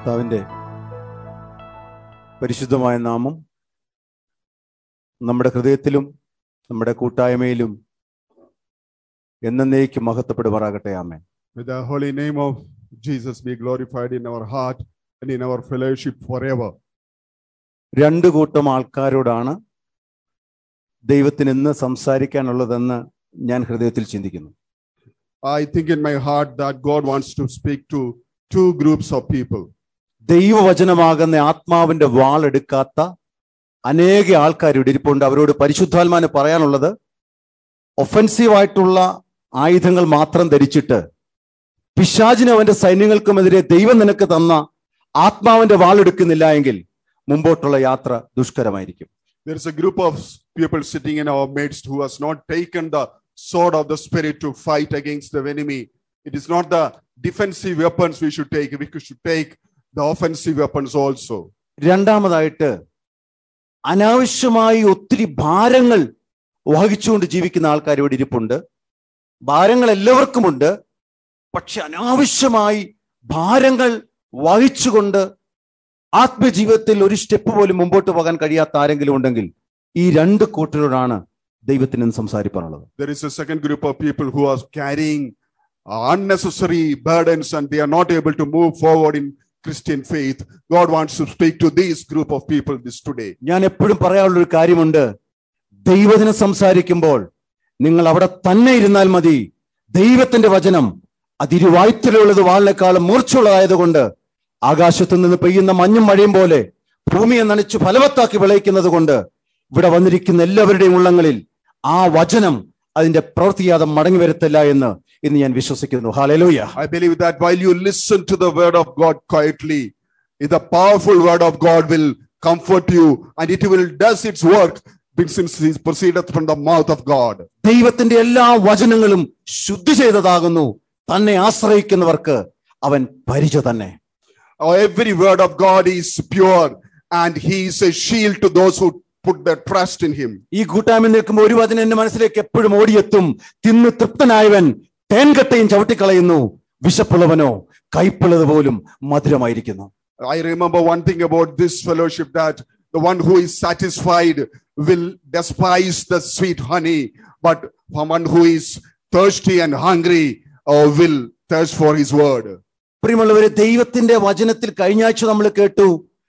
കർത്താവിൻ്റെ പരിശുദ്ധമായ നാമം നമ്മുടെ ഹൃദയത്തിലും നമ്മുടെ കൂട്ടായ്മയിലും എന്നേക്കും മഹത്വപ്പെടുമാറാകട്ടെ ആമേൻ May the holy name of Jesus be glorified in our heart and in our fellowship forever. രണ്ട് കൂട്ടം ആൾക്കാരോടാണ് ദൈവത്തിന് ഇന്ന് സംസാരിക്കാനുള്ളതെന്ന് ഞാൻ ഹൃദയത്തിൽ ചിന്തിക്കുന്നു I think in my heart that God wants to speak to two groups of people. ദൈവവചനമാകുന്ന ആത്മാവിന്റെ വാളെടുക്കാത്ത അനേക ആൾക്കാർ ഇവിടെ ഇരിപ്പുണ്ട് അവരോട് പരിശുദ്ധാത്മാന് പറയാനുള്ളത് ഒഫൻസീവായിട്ടുള്ള ആയുധങ്ങൾ മാത്രം ധരിച്ചിട്ട് പിശാചിനും അവന്റെ സൈന്യങ്ങൾക്കുമെതിരെ ദൈവം നിനക്ക് തന്ന ആത്മാവിന്റെ വാളെടുക്കുന്നില്ല എങ്കിൽ മുമ്പോട്ടുള്ള യാത്ര ദുഷ്കരമായിരിക്കും There is a group of people sitting in our midst who has not taken the sword of the Spirit to fight against the enemy. It is not the defensive weapons we should take, we should take the offensive weapons also. രണ്ടാമതായിട്ട് അനാവശ്യമായി ഒത്തിരി ഭാരങ്ങൾ വഹിച്ചുകൊണ്ട് ജീവിക്കുന്ന ആൾക്കാർ ഇവിടെ ഇരിപ്പുണ്ട് ഭാരങ്ങൾ എല്ലാവർക്കുമുണ്ട് പക്ഷെ അനാവശ്യമായി ഭാരങ്ങൾ വഹിച്ചുകൊണ്ട് ആത്മജീവിതത്തിൽ ഒരു സ്റ്റെപ്പ് പോലും മുമ്പോട്ട് പോകാൻ കഴിയാത്ത ആരെങ്കിലും ഉണ്ടെങ്കിൽ ഈ രണ്ട് കൂട്ടരോടാണ് ദൈവത്തിന് ഇന്ന് സംസാരിക്കാനുള്ളത് There is a second group of people who are carrying unnecessary burdens and they are not able to move forward in Christian faith. God wants to speak to this group of people this today. ഞാൻ എപ്പോഴും പറയാനുള്ള ഒരു കാര്യമുണ്ട് ദൈവത്തിന് സംസാരിക്കുമ്പോൾ നിങ്ങൾ അവിടെ തന്നെ ഇരുന്നാൽ മതി ദൈവത്തിന്റെ വചനം അതിരുവായ്ത്തലുള്ളത് വാളിനേക്കാളും മൂർച്ചയുള്ളതായതുകൊണ്ട് ആകാശത്തു നിന്ന് പെയ്യുന്ന മഞ്ഞും മഴയും പോലെ ഭൂമിയെ നനച്ചു ഫലവത്താക്കി വിളയിക്കുന്നത് കൊണ്ട് ഇവിടെ വന്നിരിക്കുന്ന എല്ലാവരുടെയും ഉള്ളങ്ങളിൽ ആ വചനം അതിന്റെ പ്രവൃത്തിയാതെ മടങ്ങി വരത്തില്ല എന്ന് ഇന്ന് ഞാൻ വിശ്വസിക്കുന്നു hallelujah I believe that while you listen to the word of God quietly, the powerful word of God will comfort you and it will does its work since it proceedeth from the mouth of God. ദൈവത്തിന്റെ എല്ലാ വചനങ്ങളും ശുദ്ധി ചെയ്തതാകുന്നു തന്നെ ആശ്രയിക്കുന്നവർക്ക് അവൻ പരിച തന്നെ Oh, Every word of God is pure and he is a shield to those who put their trust in him. ഈ കൂട്ടായ്മ നിൽക്കുമ്പോൾ ഒരു വചനം എന്റെ മനസ്സിലേക്ക് എപ്പോഴും ഓടിയെത്തും തിന്ന് തൃപ്തനായവൻ തേൻകട്ടയും ചവിട്ടിക്കളയുന്നു വിശപ്പുള്ളവനോ കൈപ്പുള്ളത് പോലും മധുരമായിരിക്കുന്നു I remember one thing about this fellowship that the one who is satisfied will despise the sweet honey, but one who is thirsty and hungry uh, will thirst for his word. പ്രിയമുള്ളവരെ ദൈവത്തിന്റെ വചനത്തിൽ കഴിഞ്ഞ ആഴ്ച നമ്മൾ കേട്ടു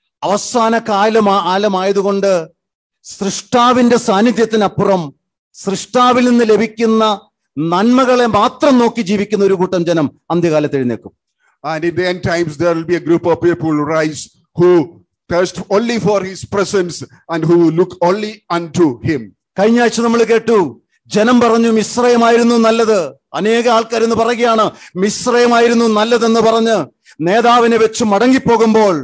അവസാന കാലം ആലമായതുകൊണ്ട് സൃഷ്ടാവിന്റെ സാന്നിധ്യത്തിനപ്പുറം സൃഷ്ടാവിൽ നിന്ന് ലഭിക്കുന്ന നന്മകളെ മാത്രം നോക്കി ജീവിക്കുന്ന ഒരു കൂട്ടം ജനം അന്ത്യകാലത്ത് എഴുന്നേക്കും And in the end times, there will be a group of people who rise who thirst only for his presence and who look only unto him. കഴിഞ്ഞ ആഴ്ച നമ്മൾ കേട്ടു ജനം പറഞ്ഞു മിശ്രയമായിരുന്നു നല്ലത് അനേക ആൾക്കാർ എന്ന് പറയുകയാണ് മിശ്രയമായിരുന്നു നല്ലതെന്ന് പറഞ്ഞ് നേതാവിനെ വെച്ച് മടങ്ങിപ്പോകുമ്പോൾ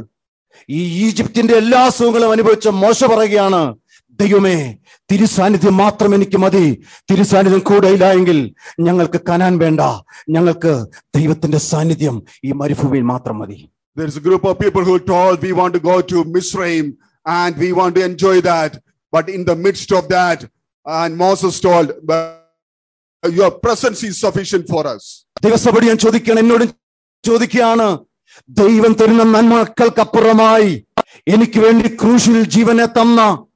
ഈ ഈജിപ്തിന്റെ എല്ലാ സുഖങ്ങളും അനുഭവിച്ച മോശ പറയുകയാണ് ദൈവമേ തിരുസാന്നിധ്യം മാത്രം എനിക്ക് മതി തിരുസാന്നിധ്യം കൂടെയില്ല എങ്കിൽ ഞങ്ങൾക്ക് കനാൻ വേണ്ട ഞങ്ങൾക്ക് ദൈവത്തിന്റെ സാന്നിധ്യം ഈ മരുഭൂമിയിൽ മാത്രം മതി There's a group of people who told we want to go to Misraim and we want to enjoy that. But in the midst of that, and Moses told, "But your presence is sufficient for us. ദിവസപടി ഞാൻ ചോദിക്കണം എന്നോട് ചോദിക്കുകയാണ് ദൈവം തരുന്ന നന്മക്കൾക്കപ്പുറമായി എനിക്ക് വേണ്ടി ക്രൂശിൽ ജീവനെ തന്ന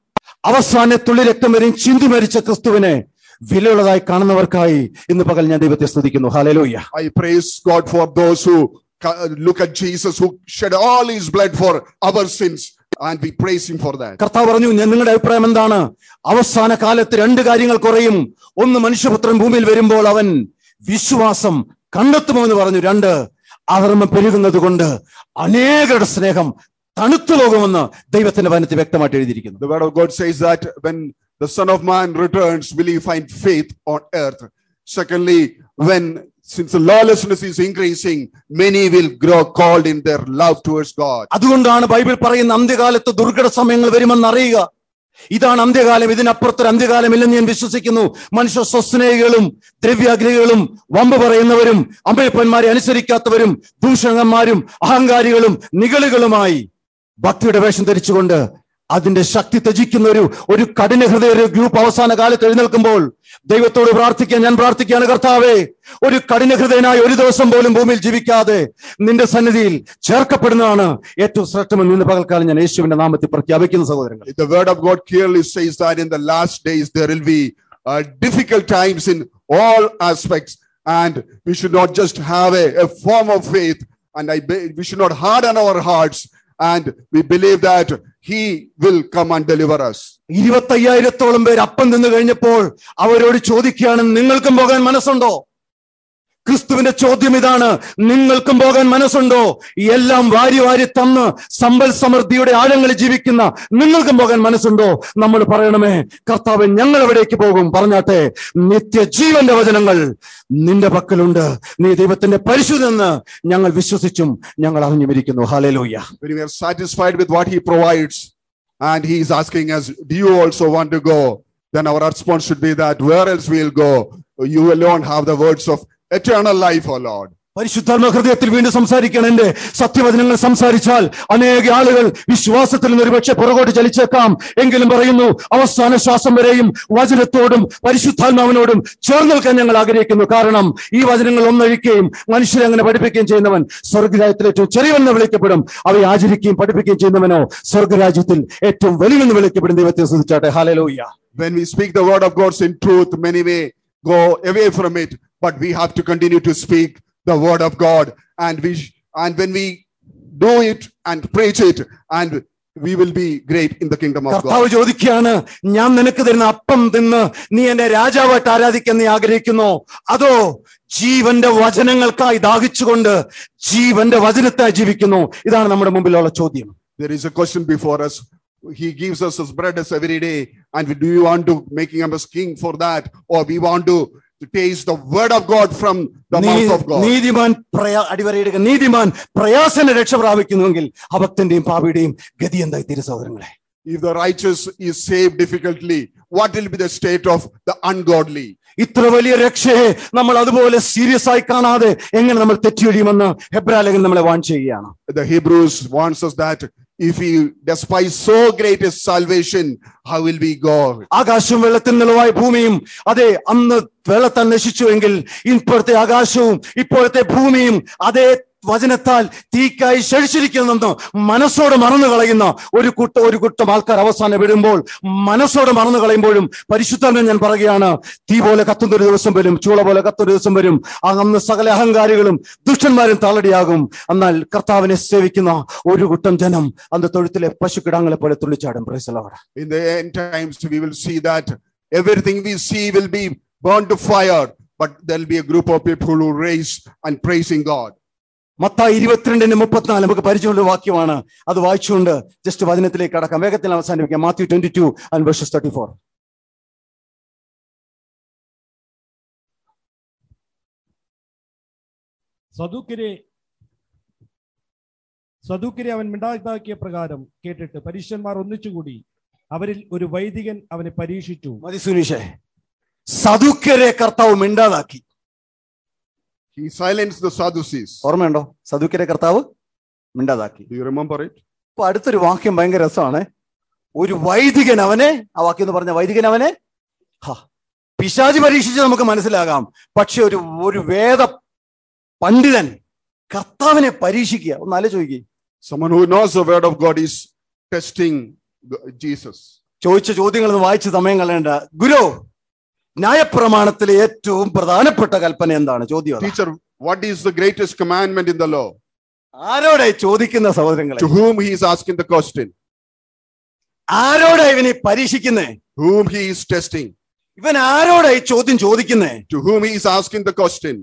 അവസാന തുള്ളി രക്തം വരെയും ചിന്തി മരിച്ച ക്രിസ്തുവിനെ വിലയുള്ളതായി കാണുന്നവർക്കായി ഇന്ന് പകൽ ഞാൻ ദൈവത്തെ സ്തുതിക്കുന്നു hallelujah I praise God for those who ca- look at Jesus, who shed all his blood for our sins, and we praise him for that. കർത്താവ് പറഞ്ഞു ഞാൻ നിങ്ങളുടെ അഭിപ്രായം എന്താണ് അവസാന കാലത്ത് രണ്ട് കാര്യങ്ങൾ കുറയും ഒന്ന് മനുഷ്യപുത്രൻ ഭൂമിയിൽ വരുമ്പോൾ അവൻ വിശ്വാസം കണ്ടെത്തുമോ എന്ന് പറഞ്ഞു രണ്ട് അധർമ്മം പെരുകുന്നത് കൊണ്ട് അനേകരുടെ സ്നേഹം തണുത്തു പോകുമെന്ന് ദൈവത്തിന്റെ വനത്തിൽ വ്യക്തമായിട്ട് എഴുതിയിരിക്കുന്നു The word of God says that when the Son of Man returns, will he find faith on earth? Secondly, when since the lawlessness is increasing, many will grow cold in their love towards God. അതുകൊണ്ടാണ് Bible പറയുന്ന അന്ത്യകാലത്ത് ദുർഘട സമയങ്ങൾ വരുമെന്ന് അറിയുക ഇതാണ് അന്ത്യകാലം ഇതിനപ്പുറത്തൊരു അന്ത്യകാലം ഇല്ലെന്ന് ഞാൻ വിശ്വസിക്കുന്നു മനുഷ്യ സ്വസ്നേഹികളും ദ്രവ്യാഗ്രഹികളും വമ്പ് പറയുന്നവരും അമ്മയപ്പന്മാരെ അനുസരിക്കാത്തവരും ദൂഷണന്മാരും അഹങ്കാരികളും നിഗളികളുമായി ഭക്തിയുടെ വേഷം ധരിച്ചുകൊണ്ട് അതിന്റെ ശക്തി ത്യജിക്കുന്ന ഒരു ഒരു കഠിന ഹൃദയ ഒരു ഗ്രൂപ്പ് അവസാന കാലത്ത് എഴുന്നേൽക്കുമ്പോൾ ദൈവത്തോട് പ്രാർത്ഥിക്കാൻ ഞാൻ പ്രാർത്ഥിക്കുകയാണ് കർത്താവേ ഒരു കഠിന ഹൃദയനായി ഒരു ദിവസം പോലും ഭൂമിയിൽ ജീവിക്കാതെ നിന്റെ സന്നിധിയിൽ ചേർക്കപ്പെടുന്നതാണ് ഏറ്റവും ശ്രേഷ്ഠമെന്ന് ഇന്ന് പകൽക്കാലം ഞാൻ യേശുവിന്റെ നാമത്തിൽ പ്രഖ്യാപിക്കുന്ന സഹോദരങ്ങൾ The word of God clearly says that in the last days there will be uh, difficult times in all aspects, and we should not just have a, a form of faith, and I be, we should not harden our hearts, and we believe that He will come and deliver us. ഇരുപത്തയ്യായിരത്തോളം പേര് അപ്പം തിന്നു കഴിഞ്ഞപ്പോൾ അവരോട് ചോദിക്കുകയാണ് നിങ്ങൾക്കും പോകാൻ മനസ്സുണ്ടോ ക്രിസ്തുവിന്റെ ചോദ്യം ഇതാണ് നിങ്ങൾക്കും പോകാൻ മനസ്സുണ്ടോ എല്ലാം വാരി വാരി തന്ന് സമ്പൽ സമൃദ്ധിയുടെ ആഴങ്ങളിൽ ജീവിക്കുന്ന നിങ്ങൾക്കും പോകാൻ മനസ്സുണ്ടോ നമ്മൾ പറയണമേ കർത്താവ് ഞങ്ങൾ എവിടേക്ക് പോകും പറഞ്ഞാട്ടെ നിത്യജീവന്റെ വചനങ്ങൾ നിന്റെ പക്കലുണ്ട് നീ ദൈവത്തിന്റെ പരിശുദ്ധെന്ന് ഞങ്ങൾ വിശ്വസിച്ചും ഞങ്ങൾ അറിഞ്ഞുമിരിക്കുന്നു ഹാലേലൂയ്യ When we are satisfied with what He provides, and He is asking us, Do you also want to go? Then our response should be that where else we'll go? You alone have the words of eternal life, O Lord. പരിശുദ്ധാത്മ ഹൃദയത്തിൽ വീണ്ടും സംസാരിക്കണം എന്റെ സത്യവചനങ്ങൾ സംസാരിച്ചാൽ അനേക ആളുകൾ വിശ്വാസത്തിൽ നിന്ന് ഒരുപക്ഷെ പുറകോട്ട് ചലിച്ചേക്കാം എങ്കിലും പറയുന്നു അവസാന ശ്വാസം വരെയും വചനത്തോടും പരിശുദ്ധാത്മാവിനോടും ചേർന്ന് നിൽക്കാൻ ഞങ്ങൾ ആഗ്രഹിക്കുന്നു കാരണം ഈ വചനങ്ങൾ ഒന്നൊഴിക്കുകയും മനുഷ്യരെ അങ്ങനെ പഠിപ്പിക്കുകയും ചെയ്യുന്നവൻ സ്വർഗരാജ്യത്തിൽ ഏറ്റവും ചെറിയവെന്ന് വിളിക്കപ്പെടും അവയെ ആചരിക്കുകയും പഠിപ്പിക്കുകയും ചെയ്യുന്നവനോ സ്വർഗരാജ്യത്തിൽ ഏറ്റവും വലിയവെന്ന് വിളിക്കപ്പെടും ദൈവത്തെ ശ്രദ്ധിച്ചാട്ടെ ഹാലലോയ്യ When we speak the word of God in truth, many may go away from it, but we have to continue to speak the word of God. And we sh- and when we do it and preach it, and we will be great in the kingdom of കർത്താവ് God. ചോദിക്കുകയാണ് ഞാൻ നിനക്ക് തരുന്ന അപ്പം തിന്ന് നീ എന്നെ രാജാവായിട്ട് ആരാധിക്കാൻ നീ ആഗ്രഹിക്കുന്നു അതോ ജീവന്റെ വചനങ്ങൾക്കായി ദാഹിച്ചുകൊണ്ട് ജീവന്റെ വചനത്തായി ജീവിക്കുന്നു ഇതാണ് നമ്മുടെ മുമ്പിലുള്ള ചോദ്യം There is a question before us. He gives us his bread as every day, and do you want to making him as king for that, or we want to, to taste the word of God from the നീ- mouth of God? നീതിമാൻ പ്രയാ അടിവരയിടുക നീതിമാൻ പ്രയാസന രക്ഷ പ്രാപിക്കുന്നുവെങ്കിൽ അഭക്തന്റെയും പാപിയുടെയും ഗതി എന്തായി തീരു സഹോദരങ്ങളെ If the righteous is saved difficultly, what will be the state of the ungodly? ഇത്ര വലിയ രക്ഷയെ നമ്മൾ അതുപോലെ സീരിയസ് ആയി കാണാതെ എങ്ങനെ നമ്മൾ തെറ്റിയൊഴിയുമെന്ന് ഹെബ്രാലകൻ നമ്മളെ വാൺ ചെയ്യുകയാണ് The Hebrews wants us that if we despise so great a salvation, how will we go? ആകാശവും വെള്ളത്തിൽ നിലവായ ഭൂമിയും അതെ അന്ന് വെള്ളത്താൽ നശിച്ചുവെങ്കിൽ ഇപ്പോഴത്തെ ആകാശവും ഇപ്പോഴത്തെ ഭൂമിയും അതേ വചനത്താൽ തീക്കായി ശഴിച്ചിരിക്കുന്നെന്ന് മനസ്സോടെ മറന്നു കളയുന്ന ഒരു കൂട്ടം ഒരു കൂട്ടം ആൾക്കാർ അവസാനം വിടുമ്പോൾ മനസ്സോടെ മറന്നു കളയുമ്പോഴും പരിശുദ്ധനെ ഞാൻ പറയുകയാണ് തീ പോലെ കത്തുന്ന ഒരു ദിവസം വരും ചൂള പോലെ കത്തുന്ന ഒരു ദിവസം വരും ആ അന്ന് സകല അഹങ്കാരികളും ദുഷ്ടന്മാരും താളടിയാകും എന്നാൽ കർത്താവിനെ സേവിക്കുന്ന ഒരു കൂട്ടം ജനം അന്ന് തൊഴുത്തിലെ പശുക്കിടാങ്ങളെ പോലെ തുള്ളിച്ചാടും പ്രൈസലോടെ In the end times, we will see that everything we see will be burned to fire, but there'll be a group of people who will raise and praising God. Mathai ഇരുപത്തിരണ്ടിന് മുപ്പത്തിനാല് നമുക്ക് പരിചയമുള്ള ഒരു വാക്യമാണ് അത് വായിച്ചുകൊണ്ട് ജസ്റ്റ് വചനത്തിലേക്ക് കടക്കാം വേഗത്തിൽ അവസാനിപ്പിക്കാം Matthew twenty two and verses thirty four സദൂക്കരെ സദൂക്കരെ അവൻ മിണ്ടാതാക്കിയ പ്രകാരം കേട്ടിട്ട് പരീക്ഷന്മാർ ഒന്നിച്ചുകൂടി അവരിൽ ഒരു വൈദികൻ അവനെ പരീക്ഷിച്ചു മതി സുനീഷേ സദുക്കരെ കർത്താവ് മിണ്ടാതാക്കി He silenced the Sadducees. ഓർമ്മയുണ്ടോ സദുക്കരെ കർത്താവ് മിണ്ടാതാക്കി Do you remember it? അപ്പൊ അടുത്തൊരു വാക്യം ഭയങ്കര രസമാണ് ഒരു വൈദികൻ അവനെ ആ വാക്യം എന്ന് പറഞ്ഞ വൈദികൻ അവനെ ഹാ പിശാചി പരീക്ഷിച്ച് നമുക്ക് മനസ്സിലാകാം പക്ഷെ ഒരു ഒരു വേദ പണ്ഡിതൻ കർത്താവിനെ പരീക്ഷിക്കുക ഒന്ന് ആലോചിക്കുക Someone who knows the word of God is testing the- Jesus. ചോദിച്ച ചോദ്യങ്ങൾ ഒന്ന് വായിച്ച് സമയം കളയണ്ട ഗുരു ന്യായപ്രമാണത്തിലെ ഏറ്റവും പ്രധാനപ്പെട്ട കൽപ്പന എന്താണ് ചോദ്യം അതാ. Teacher, what is the greatest commandment in the law? ആരോടെ ചോദിക്കുന്ന സഹോദരങ്ങളെ To whom he is asking the question, ആരോടെ ഇവനെ പരീക്ഷിക്കുന്നേ whom he is testing, ഇവൻ ആരോടെ ഈ ചോദ്യം ചോദിക്കുന്നേ to whom he is asking the question.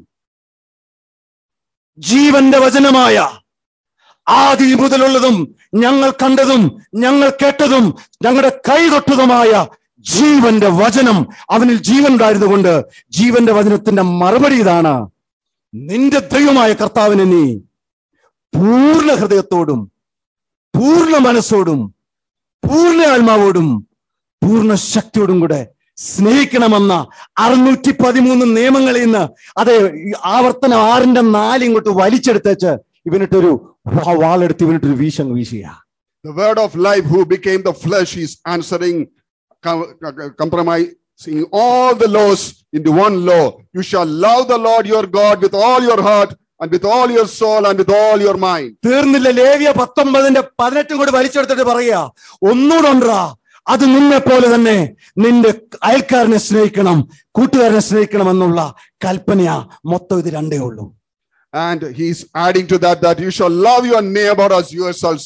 ജീവന്റെ വചനമായ ആദി മുതലുള്ളതും ഞങ്ങൾ കണ്ടതും ഞങ്ങൾ കേട്ടതും ഞങ്ങളുടെ കൈ തൊട്ടതുമായ ജീവന്റെ വചനം അവനിൽ ജീവൻ ഉണ്ടായിരുന്നുകൊണ്ട് ജീവന്റെ വചനത്തിന്റെ മറുപടി ഇതാണ് നിന്റെ ദൈവമായ കർത്താവിനെ നീ പൂർണ്ണ ഹൃദയത്തോടും പൂർണ്ണ മനസ്സോടും പൂർണ്ണ ആത്മാവോടും പൂർണ്ണ ശക്തിയോടും കൂടെ സ്നേഹിക്കണമെന്ന അറുന്നൂറ്റി പതിമൂന്ന് നിയമങ്ങളിൽ നിന്ന് അതെ ഈ ആവർത്തനം ആറിന്റെ നാല് ഇങ്ങോട്ട് വലിച്ചെടുത്തേച്ച് ഇവനിട്ടൊരു വാ- വാളെടുത്ത് ഇവനിട്ടൊരു വീശങ്ങ് വീശുക The word of life who became the flesh is answering, com- compromising all the laws into one law. You shall love the Lord your God with all your heart and with all your soul and with all your mind. തീർന്നില്ല ലേവ്യ പത്തൊമ്പതിന്റെ പതിനെട്ടും കൂടി വലിച്ചെടുത്തിട്ട് പറയുക ഒന്നുകൂടെ ഉണ്ടാ അത് നിന്നെ പോലെ തന്നെ നിന്റെ അയൽക്കാരനെ സ്നേഹിക്കണം കൂട്ടുകാരനെ സ്നേഹിക്കണം എന്നുള്ള കൽപ്പനയാ മൊത്തം ഇത് രണ്ടേ ഉള്ളൂ And he's adding to that that you shall love your neighbor as yourselves.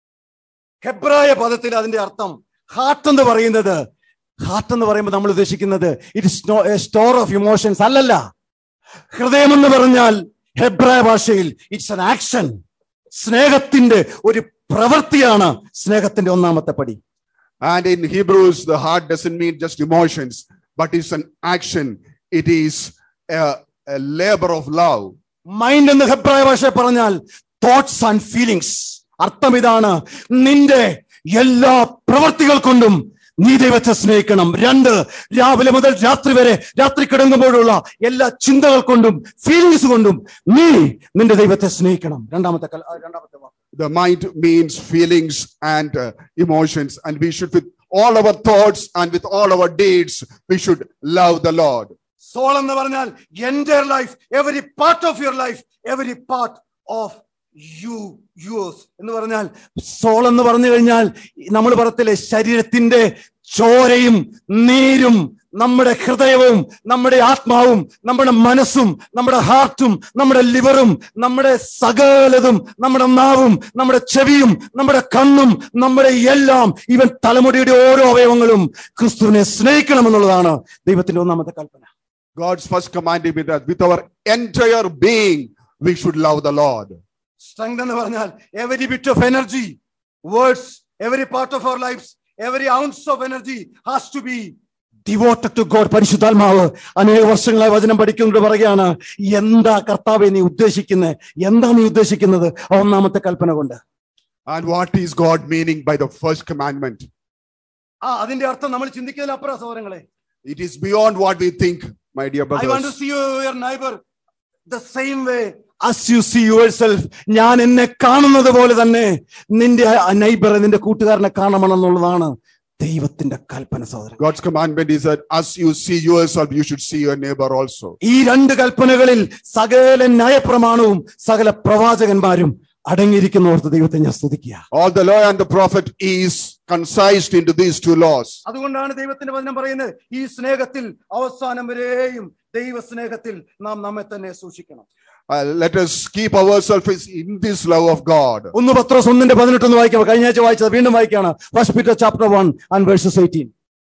ഹെബ്രായ പദത്തിൽ അതിന്റെ അർത്ഥം ഹാർട്ട് എന്ന് പറയുന്നത് ഹാർട്ട് എന്ന് പറയുമ്പോൾ നമ്മൾ ഉദ്ദേശിക്കുന്നത് ഇറ്റ് സ്റ്റോർ ഓഫ് ഇമോഷൻസ് അല്ലല്ല ഹൃദയം എന്ന് പറഞ്ഞാൽ ഹെബ്രായ ഭാഷയിൽ ഇറ്റ്സ് an ആക്ഷൻ സ്നേഹത്തിന്റെ ഒരു പ്രവൃത്തിയാണ് സ്നേഹത്തിന്റെ ഒന്നാമത്തെ പടി And in Hebrews, the heart doesn't mean just emotions, but it's an action. It is a, a labor of love. Mind എന്ന് ഹെബ്രായ ഭാഷ പറഞ്ഞാൽ തോട്ട്സ് ആൻഡ് ഫീലിങ്സ് അർത്ഥം ഇതാണ് നിന്റെ എല്ലാ പ്രവൃത്തികൾ കൊണ്ടും നീ ദൈവത്തെ സ്നേഹിക്കണം രണ്ട് രാവിലെ മുതൽ രാത്രി വരെ രാത്രി കിടങ്ങുമ്പോഴുള്ള എല്ലാ ചിന്തകൾ കൊണ്ടും ഫീലിങ്സ് കൊണ്ടും നീ നിന്റെ ദൈവത്തെ സ്നേഹിക്കണം രണ്ടാമത്തെ കൽ- ആ, രണ്ടാമത്തെ വാക്ക് The mind means feelings and uh, emotions, and we should, with all our thoughts and with all our deeds, we should love the Lord. Soul എന്ന് പറഞ്ഞാൽ എൻ്റെ life every part of your life every part of you yours എന്ന് പറഞ്ഞാൽ soul എന്ന് പറഞ്ഞു കഴിഞ്ഞാൽ നമ്മൾ പറയത്തില്ലേ ശരീരത്തിന്റെ ചോരയും നീരും നമ്മുടെ ഹൃദയവും നമ്മുടെ ആത്മാവും നമ്മുടെ മനസ്സും നമ്മുടെ ഹാർട്ടും നമ്മുടെ ലിവറും നമ്മുടെ സകലതും നമ്മുടെ നാവും നമ്മുടെ ചെവിയും നമ്മുടെ കണ്ണും നമ്മുടെ എല്ലാം ഇവൻ തലമുടിയുടെ ഓരോ അവയവങ്ങളും ക്രിസ്തുവിനെ സ്നേഹിക്കണമെന്നുള്ളതാണ് ദൈവത്തിന്റെ ഒന്നാമത്തെ കൽപ്പന God's first commanding me that with our entire being, we should love the Lord. Strength എന്ന് പറഞ്ഞാൽ every bit of energy words every part of our life every ounce of energy has to be devoted to God പരിശുദ്ധാത്മാവ് അനേക വർഷങ്ങളായി വചനം പഠിക്കുന്നത് പറയുകയാണ് എന്താ കർത്താവെ നീ ഉദ്ദേശിക്കുന്നത് എന്താ നീ ഉദ്ദേശിക്കുന്നത് ആ ഒന്നാമത്തെ കൽപ്പന കൊണ്ട് And what is God meaning by the first commandment? ആ അതിന്റെ അർത്ഥം നമ്മൾ ചിന്തിക്കുന്നതിലപ്പുറം സഹോദരങ്ങളെ It is beyond what we think, my dear I want to brothers. See your neighbour the same way as you see your self ഞാൻ എന്നെ കാണുന്നത് പോലെ തന്നെ നിന്റെ നൈബറെ നിന്റെ കൂട്ടുകാരനെ കാണണമെന്നുള്ളതാണ് ദൈവത്തിന്റെ കൽപ്പന സഹോദരൻ God's commandment is that as you see yourself, you should see your neighbor also. ഈ രണ്ട് കൽപ്പനകളിൽ സകല ന്യായപ്രമാണവും സകല പ്രവാചകന്മാരും അടങ്ങിയിരിക്കുന്നോർത്ത് ദൈവത്തെ ഞാൻ സ്തുതിക്കുക All the law and the prophet is concised into these two laws. അതുകൊണ്ടാണ് ദൈവത്തിന്റെ വചനം പറയുന്നത് ഈ സ്നേഹത്തിൽ അവസാനം വരെയും ദൈവ സ്നേഹത്തിൽ നാം നമ്മെ തന്നെ സൂക്ഷിക്കണം Uh, let us keep ourselves in this love of God. ഒന്ന് പത്രോസ് ഒന്നിന്റെ പതിനെട്ടൊന്ന് വായിക്കാം കഴിഞ്ഞ ആഴ്ച വായിച്ചത് വീണ്ടും വായിക്കാണ് first Peter chapter one and verses eighteen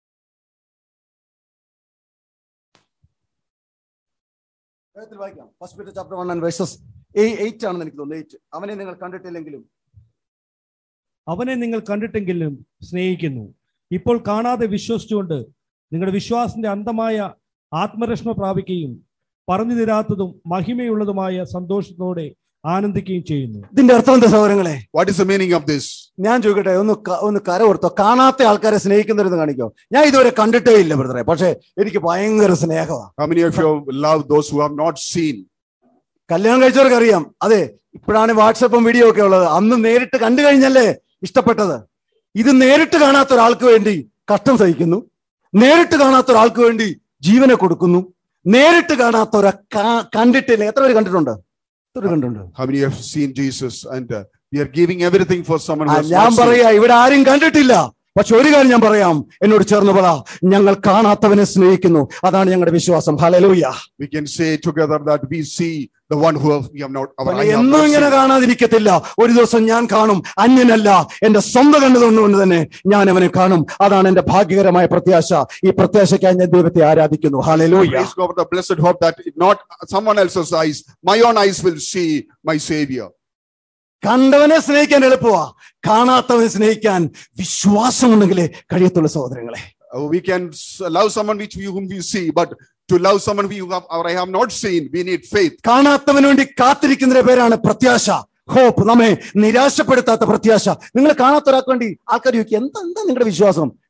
വായിക്കാം first Peter chapter one and verses eight ആണെന്ന് എനിക്ക് തോന്നുന്നു എയ്റ്റ് അവനെ നിങ്ങൾ കണ്ടിട്ടില്ലെങ്കിലും അവനെ നിങ്ങൾ കണ്ടിട്ടെങ്കിലും സ്നേഹിക്കുന്നു ഇപ്പോൾ കാണാതെ വിശ്വസിച്ചുകൊണ്ട് നിങ്ങളുടെ വിശ്വാസത്തിന്റെ അന്തമായ ആത്മരക്ഷണ പ്രാപിക്കുകയും പറഞ്ഞു തരാത്തതും മഹിമയുള്ളതുമായ സന്തോഷത്തോടെ ആനന്ദിക്കുകയും ചെയ്യുന്നു ഇതിന്റെ അർത്ഥം എന്താ സഹോദരങ്ങളെ What is the meaning of this? ഞാൻ ചോദിക്കട്ടെ ഒന്ന് ക- ഒന്ന് കര ഓർത്തോ കാണാത്ത ആൾക്കാരെ സ്നേഹിക്കുന്നവരെന്ന് കാണിക്കോ ഞാൻ ഇതുവരെ കണ്ടിട്ടേ ഇല്ല ബ്രദറെ പക്ഷെ എനിക്ക് ഭയങ്കര സ്നേഹമാണ് How many of you love those who have not seen? കല്യാണം കഴിച്ചവർക്ക് അറിയാം അതെ ഇപ്പോഴാണ് വാട്സപ്പും വീഡിയോ ഒക്കെ ഉള്ളത് അന്ന് നേരിട്ട് കണ്ടു കഴിഞ്ഞല്ലേ ഇഷ്ടപ്പെട്ടത് ഇത് നേരിട്ട് കാണാത്ത ഒരാൾക്ക് വേണ്ടി കഷ്ടം സഹിക്കുന്നു നേരിട്ട് കാണാത്ത ഒരാൾക്ക് വേണ്ടി ജീവനെ കൊടുക്കുന്നു നേരിട്ട് കാണാത്ത ഒരാ കാ- കണ്ടിട്ടില്ല എത്ര പേര് കണ്ടിട്ടുണ്ട് എത്ര പേര് കണ്ടിട്ടുണ്ട് How many have seen Jesus? And uh, we are giving everything for someone ആ, who has ഞാൻ not seen. പറയാ ഇവിടെ ആരും കണ്ടിട്ടില്ല പക്ഷെ ഒരു കാര്യം ഞാൻ പറയാം എന്നോട് ചേർന്ന് പറ ഞങ്ങൾ കാണാത്തവനെ സ്നേഹിക്കുന്നു അതാണ് ഞങ്ങളുടെ വിശ്വാസം ഹലലൂയ We can say together that we see the one who have, we have not. Our, പിന്നെ eye have എന്നും not ഇങ്ങനെ seen. കാണാതിരിക്കത്തില്ല ഒരു ദിവസം ഞാൻ കാണും അന്യനല്ല എന്റെ സ്വന്തം കണ്ടുകൊണ്ട് തന്നെ ഞാൻ അവനെ കാണും അതാണ് എന്റെ ഭാഗ്യകരമായ പ്രത്യാശ ഈ പ്രത്യാശയ്ക്കായി ഞാൻ ദൈവത്തെ ആരാധിക്കുന്നു hallelujah Praise God for the blessed hope that not someone else's eyes, my own eyes will see my Savior. കണ്ടവനെ സ്നേഹിക്കാൻ എളുപ്പമാ കാണാത്തവനെ സ്നേഹിക്കാൻ വിശ്വാസമുണ്ടെങ്കിലേ കഴിയത്തുള്ളൂ സഹോദരങ്ങളെ Uh, we can s- love someone which we, whom we see, but to love someone we have, or I have not seen, we need faith. കാണാത്തവന് വേണ്ടി കാത്തിരിക്കുന്നതിന്റെ പേരാണ് പ്രത്യാശ hope നമ്മെ നിരാശപ്പെടുത്താത്ത പ്രത്യാശ നിങ്ങൾ കാണാത്ത ഒരാൾക്ക് വേണ്ടി ആൾക്കാർ ചോദിക്കും എന്താ എന്താ നിങ്ങളുടെ വിശ്വാസം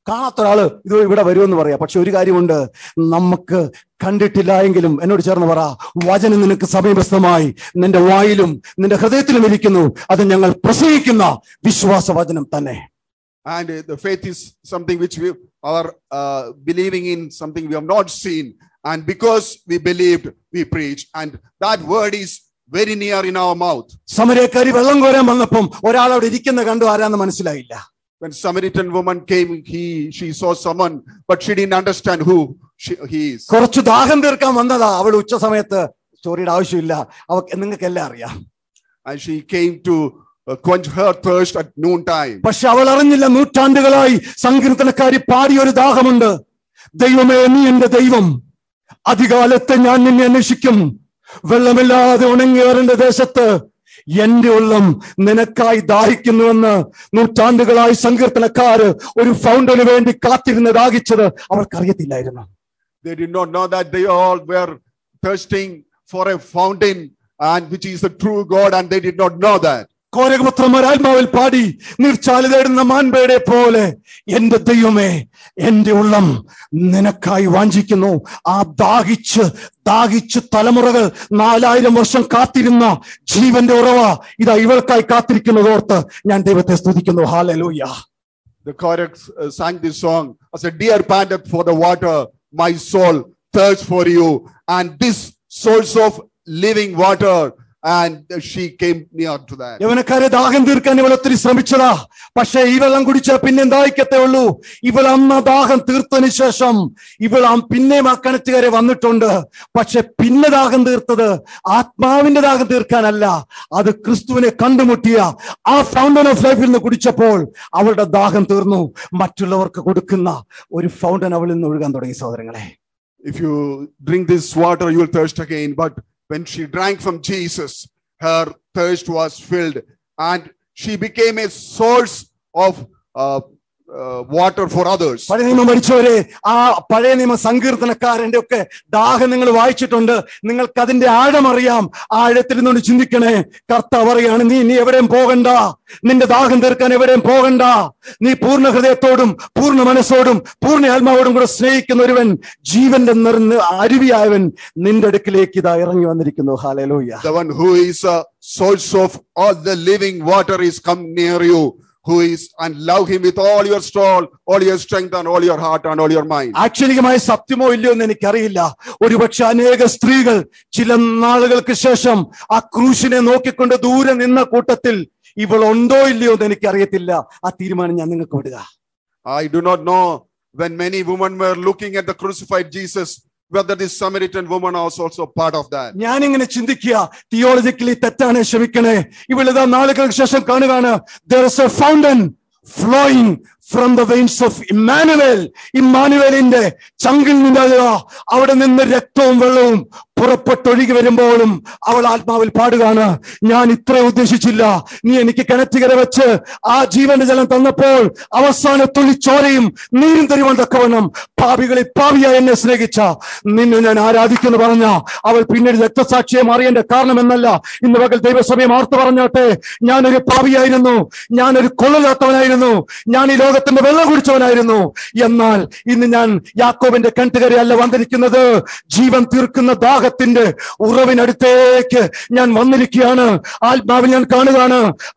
കാണാത്ത ഒരാള് ഇത് ഇവിടെ വരുമെന്ന് പറയാം പക്ഷെ ഒരു കാര്യമുണ്ട് നമുക്ക് കണ്ടിട്ടില്ല എങ്കിലും എന്നോട് ചേർന്ന് പറ വചനം നിനക്ക് സമീപസ്ഥമായി നിന്റെ വായിലും നിന്റെ ഹൃദയത്തിലും ഇരിക്കുന്നു അത് ഞങ്ങൾ പ്രസംഗിക്കുന്ന വിശ്വാസ വചനം തന്നെ And uh, the faith is something which we are uh, believing in, something we have not seen. And because we believed, we preached. And that word is very near in our mouth. സമരക്കാരി വെള്ളം കോരാൻ വന്നപ്പം ഒരാൾ അവിടെ ഇരിക്കുന്ന കണ്ടു ആരാന്ന് മനസ്സിലായില്ല When Samaritan woman came, he she saw someone, but she didn't understand who she, he is. കുറച്ച് ദാഹം തീർക്കാൻ വന്നതാ അവൾ ഉച്ച സമയത്ത് സ്റ്റോറിയുടെ ആവശ്യമില്ല അവ നിങ്ങൾക്ക് എല്ലാം അറിയാം And she came to uh, quench her thirst at noontime. പക്ഷെ അവൾ അറിഞ്ഞില്ല നൂറ്റാണ്ടുകളായി സങ്കീർത്തനക്കാരി പാടിയ ഒരു ദാഹമുണ്ട് ദൈവമേ നീ എന്റെ ദൈവം അധികാലത്തെ ഞാൻ നിന്നെ അന്വേഷിക്കും വെള്ളമില്ലാതെ ഉണങ്ങി വരേണ്ട ദേശത്ത് എന്റെ ഉള്ളം നിനക്കായി ദാഹിക്കുന്നുവെന്ന് നൂറ്റാണ്ടുകളായി സങ്കീർത്തനക്കാര് ഒരു ഫൗണ്ടന് വേണ്ടി കാത്തിരുന്ന് ദാഹിച്ചത് അവൾക്കറിയത്തില്ലായിരുന്നു They did not know that they all were thirsting for a fountain and which is the true God, and they did not know that. കോരകപുത്രന്മാർ ആത്മാവിൽ പാടി നീർച്ചാല് തേടുന്ന മാൻപേടെ പോലെ എന്റെ ദൈവമേ എന്റെ ഉള്ളം നിനക്കായി വാഞ്ചിക്കുന്നു ആ ദാഹിച്ച് ദാഹിച്ച് തലമുറകൾ നാലായിരം വർഷം കാത്തിരുന്ന ജീവന്റെ ഉറവ ഇതാ ഇവൾക്കായി കാത്തിരിക്കുന്നതോർത്ത് ഞാൻ ദൈവത്തെ സ്തുതിക്കുന്നു hallelujah The chorus uh, sang this song as a deer panted for the water, my soul thirsts for you, and this source of living water. And she came near to that. യവനക്കാരെ ദാഹം തീർക്കാൻ ഇവൾ ഒത്തിരി ശ്രമിച്ചതാ പക്ഷെ ഈ വെള്ളം കുടിച്ചാൽ പിന്നെ ദാഹിക്കത്തേ ഉള്ളൂ ഇവൾ അന്ന് ദാഹം തീർത്തതിന് ശേഷം ഇവൾ ആ പിന്നെയും ആ കിണറ്റുകാരെ വന്നിട്ടുണ്ട് പക്ഷെ പിന്നെ ദാഹം തീർത്തത് ആത്മാവിന്റെ ദാഹം തീർക്കാനല്ല അത് ക്രിസ്തുവിനെ കണ്ടുമുട്ടിയ ആ ഫൗണ്ടൻ ഓഫ് ലൈഫിൽ നിന്ന് കുടിച്ചപ്പോൾ അവളുടെ ദാഹം തീർന്നു മറ്റുള്ളവർക്ക് കൊടുക്കുന്ന ഒരു ഫൗണ്ടൻ അവളിൽ നിന്ന് ഒഴുകാൻ തുടങ്ങി സഹോദരങ്ങളെ If you drink this water, you will thirst again. But when she drank from Jesus, her thirst was filled, and she became a source of uh, uh, water for others. പഴയ നിയമം പഠിച്ചവരെ ആ പഴയ നിയമ സങ്കീർത്തനക്കാരന്റെ ഒക്കെ ദാഹം നിങ്ങൾ വായിച്ചിട്ടുണ്ട് നിങ്ങൾക്ക് അതിന്റെ ആഴം അറിയാം ആ ആഴത്തിൽ നിന്നുകൊണ്ട് ചിന്തിക്കണേ കർത്താവ് പറയാണ് നീ നീ എവിടെയും പോകണ്ട നിന്റെ ദാഹം തീർക്കാൻ എവിടെയും പോകണ്ട നീ പൂർണ്ണ ഹൃദയത്തോടും പൂർണ്ണ മനസ്സോടും പൂർണ്ണ ആത്മാവോടും കൂടെ സ്നേഹിക്കുന്ന ഒരുവൻ ജീവന്റെ നിറഞ്ഞ അരുവിയായവൻ നിന്റെ അടുക്കിലേക്ക് ഇതാ ഇറങ്ങി വന്നിരിക്കുന്നു hallelujah The one who is a source of all the living water is come near you. Who is and love him with all your soul, all your strength, and all your heart, and all your mind. ആക്ഷരികമായ സത്യമോ ഇല്ലയോ എന്ന് എനിക്കറിയില്ല ഒരുപക്ഷെ അനേക സ്ത്രീകൾ ചില നാളുകൾക്ക് ശേഷം ആ ക്രൂശിനെ നോക്കിക്കൊണ്ട് ദൂരെ നിന്ന കൂട്ടത്തിൽ ഇവൾ ഉണ്ടോ ഇല്ലയോ എന്ന് എനിക്കറിയത്തില്ല ആ തീരുമാനം ഞാൻ നിങ്ങൾക്ക് വിടുക I do not know when many women were looking at the crucified Jesus, whether this Samaritan woman was also part of that. ഞാനിങ്ങനെ ചിന്തിക്കുക തിയോളജിക്കലി തെറ്റാണ് ക്ഷമിക്കണേ ഇവളിതാ നാളുകൾക്ക് ശേഷം കാണുകയാണ് there is a fountain flowing from the veins of Immanuel ഇമ്മാനുവേലിന്റെ ചങ്കിൽ നിന്ന് അവിടെ നിന്ന് രക്തവും വെള്ളവും പുറപ്പെട്ടൊഴുകി വരുമ്പോഴും അവൾ ആത്മാവിൽ പാടുകയാണ് ഞാൻ ഇത്ര ഉദ്ദേശിച്ചില്ല നീ എനിക്ക് കിണറ്റുകര വെച്ച് ആ ജീവന്റെ ജലം തന്നപ്പോൾ അവസാന തുള്ളി ചോരയും നീരും തരുവാൻ തക്കവണ്ണം പാപികളിൽ പാപിയായി എന്നെ സ്നേഹിച്ച നിന്നെ ഞാൻ ആരാധിക്കുന്നു പറഞ്ഞ അവൾ പിന്നീട് രക്തസാക്ഷിയെ മാറിയതിന്റെ കാരണം എന്നല്ല ഇന്ന് പകൽ ദൈവസഭയം ആർത്തു പറഞ്ഞോട്ടെ ഞാനൊരു പാപിയായിരുന്നു ഞാനൊരു കൊള്ളലാത്തവനായിരുന്നു ഞാൻ ഈ ലോകത്തിന്റെ വെള്ളം കുടിച്ചവനായിരുന്നു എന്നാൽ ഇന്ന് ഞാൻ യാക്കോബിന്റെ കണ്ടുകരയല്ല വന്നിരിക്കുന്നത് ജീവൻ തീർക്കുന്ന ദാഹത്തിന്റെ ഉറവിനടുത്തേക്ക് ഞാൻ വന്നിരിക്കുകയാണ് ആത്മാവിൽ ഞാൻ കാണുകയാണ്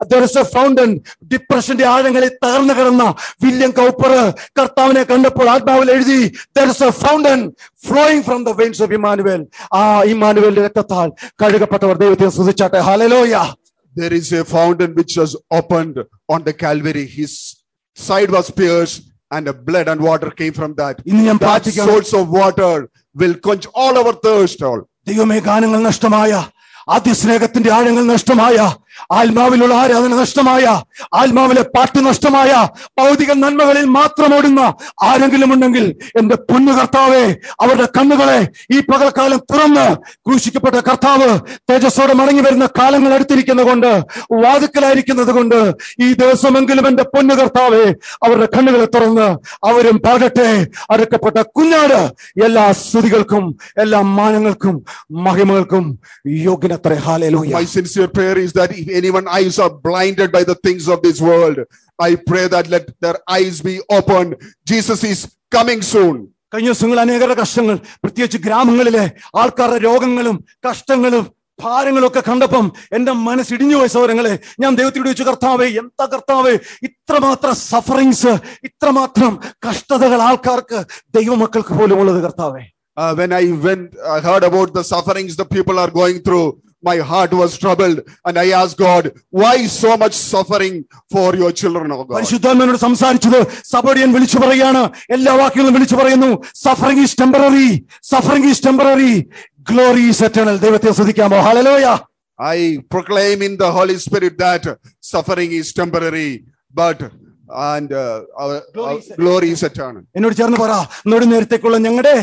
ഫൗണ്ടൻ ഡിപ്രഷന്റെ ആഴങ്ങളിൽ തകർന്നു കിടന്ന വില്യം കൗപ്പർ കർത്താവിനെ കണ്ടപ്പോൾ ആത്മാവിൽ എഴുതി fountain flowing from the veins of Immanuel ആ ഇമാനുവേലിന്റെ രക്തത്താൽ കഴുകപ്പെട്ടവർ ദൈവത്തെ സ്തുതിച്ചാട്ടെ ഹലലോയ There is a fountain which was opened on the Calvary. His side was pierced, and the blood and water came from that. ഇന്ന് ഞാൻ That പ്രാർത്ഥിക്കാം source of water will quench all our thirst. All. ദൈവമേ ഗാനങ്ങൾ നഷ്ടമായ ആദ്യ സ്നേഹത്തിന്റെ ആഴങ്ങൾ നഷ്ടമായ ആത്മാവിലുള്ള ആരാധന നഷ്ടമായ ആത്മാവിലെ പാട്ട് നഷ്ടമായ ഭൗതിക നന്മകളിൽ മാത്രം ഓടുന്ന ആരെങ്കിലും ഉണ്ടെങ്കിൽ എന്റെ പൊന്നു കർത്താവെ അവരുടെ കണ്ണുകളെ ഈ പകൽക്കാലം തുറന്ന് ക്രൂശിക്കപ്പെട്ട കർത്താവ് തേജസ്സോടെ മടങ്ങി വരുന്ന കാലങ്ങൾ അടുത്തിരിക്കുന്നത് കൊണ്ട് വാതുക്കലായിരിക്കുന്നത് കൊണ്ട് ഈ ദിവസമെങ്കിലും എന്റെ പൊന്നു കർത്താവെ അവരുടെ കണ്ണുകളെ തുറന്ന് അവരും പാടട്ടെ അറുക്കപ്പെട്ട കുഞ്ഞാട് എല്ലാ സ്തുതികൾക്കും എല്ലാ മാനങ്ങൾക്കും മഹിമകൾക്കും യോഗ്യനത്രേ hallelujah My sincere prayer is that if anyone eyes are blinded by the things of this world I pray that let their eyes be opened. Jesus is coming soon. കഴിഞ്ഞ ദിവസങ്ങൾ അനേകരുടെ കഷ്ടങ്ങൾ പ്രത്യേകിച്ച് ഗ്രാമങ്ങളിലെ ആൾക്കാരുടെ രോഗങ്ങളും കഷ്ടങ്ങളും ഭാരങ്ങളും ഒക്കെ കണ്ടപ്പം എന്റെ മനസ്സ് ഇടിഞ്ഞു പോയ സൗരങ്ങളെ ഞാൻ ദൈവത്തിനോട് ചോദിച്ചു കർത്താവേ എന്താ കർത്താവേ ഇത്രമാത്രം സഫറിങ്സ് ഇത്രമാത്രം കഷ്ടതകൾ ആൾക്കാർക്ക് ദൈവമക്കൾക്ക് പോലും ഉള്ളത് കർത്താവേ Uh, when I went, I heard about the sufferings the people are going through. My heart was troubled, and I asked God, "Why so much suffering for your children, oh God?" പരിശുദ്ധാത്മനോട് സംസാരിച്ചത് സബഡിയൻ വിളിച്ചു പറയാണ് എല്ലാ വാക്കുകളും വിളിച്ചു പറയുന്നു suffering is temporary suffering is temporary glory is eternal ദൈവത്തെ ശ്രദ്ധിക്കാമോ ഹലലോയ I proclaim in the Holy Spirit that suffering is temporary, but and uh, our, Glory our is eternal. glory is eternal. എന്നോട് ചേർന്ന് പറ നൊടി നേരത്തേക്കുള്ള ഞങ്ങളുടെ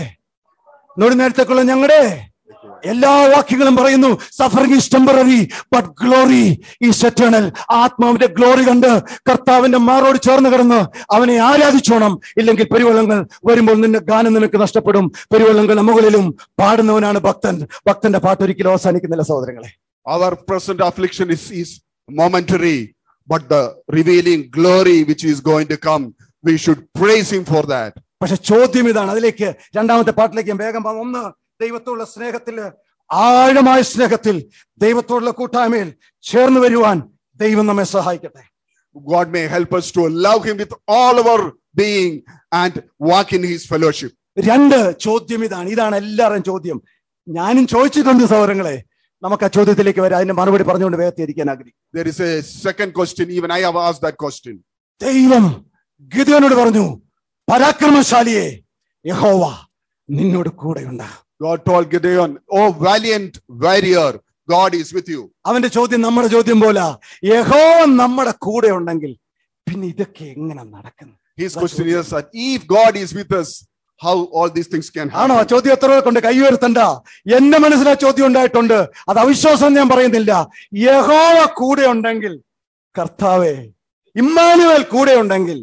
നൊടി നേരത്തേക്കുള്ള ഞങ്ങളുടെ എല്ലാ വാക്യങ്ങളും പറയുന്നു suffering is temporary but glory is eternal ആത്മാവിന്റെ ഗ്ലോറി കണ്ട് കർത്താവിന്റെ മാറോട് ചേർന്ന് കിടന്ന് അവനെ ആരാധിച്ചോണം ഇല്ലെങ്കിൽ പെരുവെള്ളങ്ങൾ വരുമ്പോൾ നിന്റെ ഗാനം നിനക്ക് നഷ്ടപ്പെടും പെരുവെള്ളങ്ങളുടെ മുകളിലും പാടുന്നവനാണ് ഭക്തൻ ഭക്തന്റെ പാട്ട് ഒരിക്കലും അവസാനിക്കുന്നില്ല സഹോദരങ്ങളെ Our present affliction is, is momentary, but the revealing glory which is going to come, we should praise Him for that. പക്ഷെ ചോദ്യം ഇതാണ് അതിലേക്ക് രണ്ടാമത്തെ പാട്ടിലേക്ക് ഞാൻ വേഗം പോകാം ഒന്ന് ദൈവത്തോടുള്ള സ്നേഹത്തില് ആഴമായ സ്നേഹത്തിൽ ദൈവത്തോടുള്ള കൂട്ടായ്മയിൽ ചേർന്ന് വരുവാൻ ദൈവം നമ്മെ സഹായിക്കട്ടെ God may help us to love Him with all our being and walk in His fellowship. രണ്ട് ചോദ്യം ഇതാണ് ഇതാണ് എല്ലാവരും ചോദ്യം ഞാനും ചോദിച്ചിട്ടുണ്ട് സൗരങ്ങളെ നമുക്ക് ആ ചോദ്യത്തിലേക്ക് വരാം അതിന്റെ മറുപടി പറഞ്ഞുകൊണ്ട് വേഗത്തിൽ ഇരിക്കാൻ ആഗ്രഹിക്കും There is a second question, even I have asked that question. ദൈവം ഗിദയോനോട് പറഞ്ഞു പരാക്രമശാലിയെ യഹോവ നിന്നോട് കൂടെയുണ്ട് God told Gideon, Oh, valiant warrior, God is with you. അവന്റെ ചോദ്യം നമ്മുടെ ചോദ്യം പോലെ യഹോവ നമ്മുടെ കൂടെ ഉണ്ടെങ്കിൽ പിന്നെ ഇതൊക്കെ എങ്ങനെ നടക്കുന്നു His question is that if God is with us, how all these things can ആണോ ആ happen? ചോദ്യം എത്ര കൊണ്ട് കൈ ഉയർത്തണ്ട എന്റെ മനസ്സിൽ ആ ചോദ്യം ഉണ്ടായിട്ടുണ്ട് അത് അവിശ്വാസം ഞാൻ പറയുന്നില്ല യഹോവ കൂടെ ഉണ്ടെങ്കിൽ കർത്താവേ ഇമ്മാനുവൽ കൂടെ ഉണ്ടെങ്കിൽ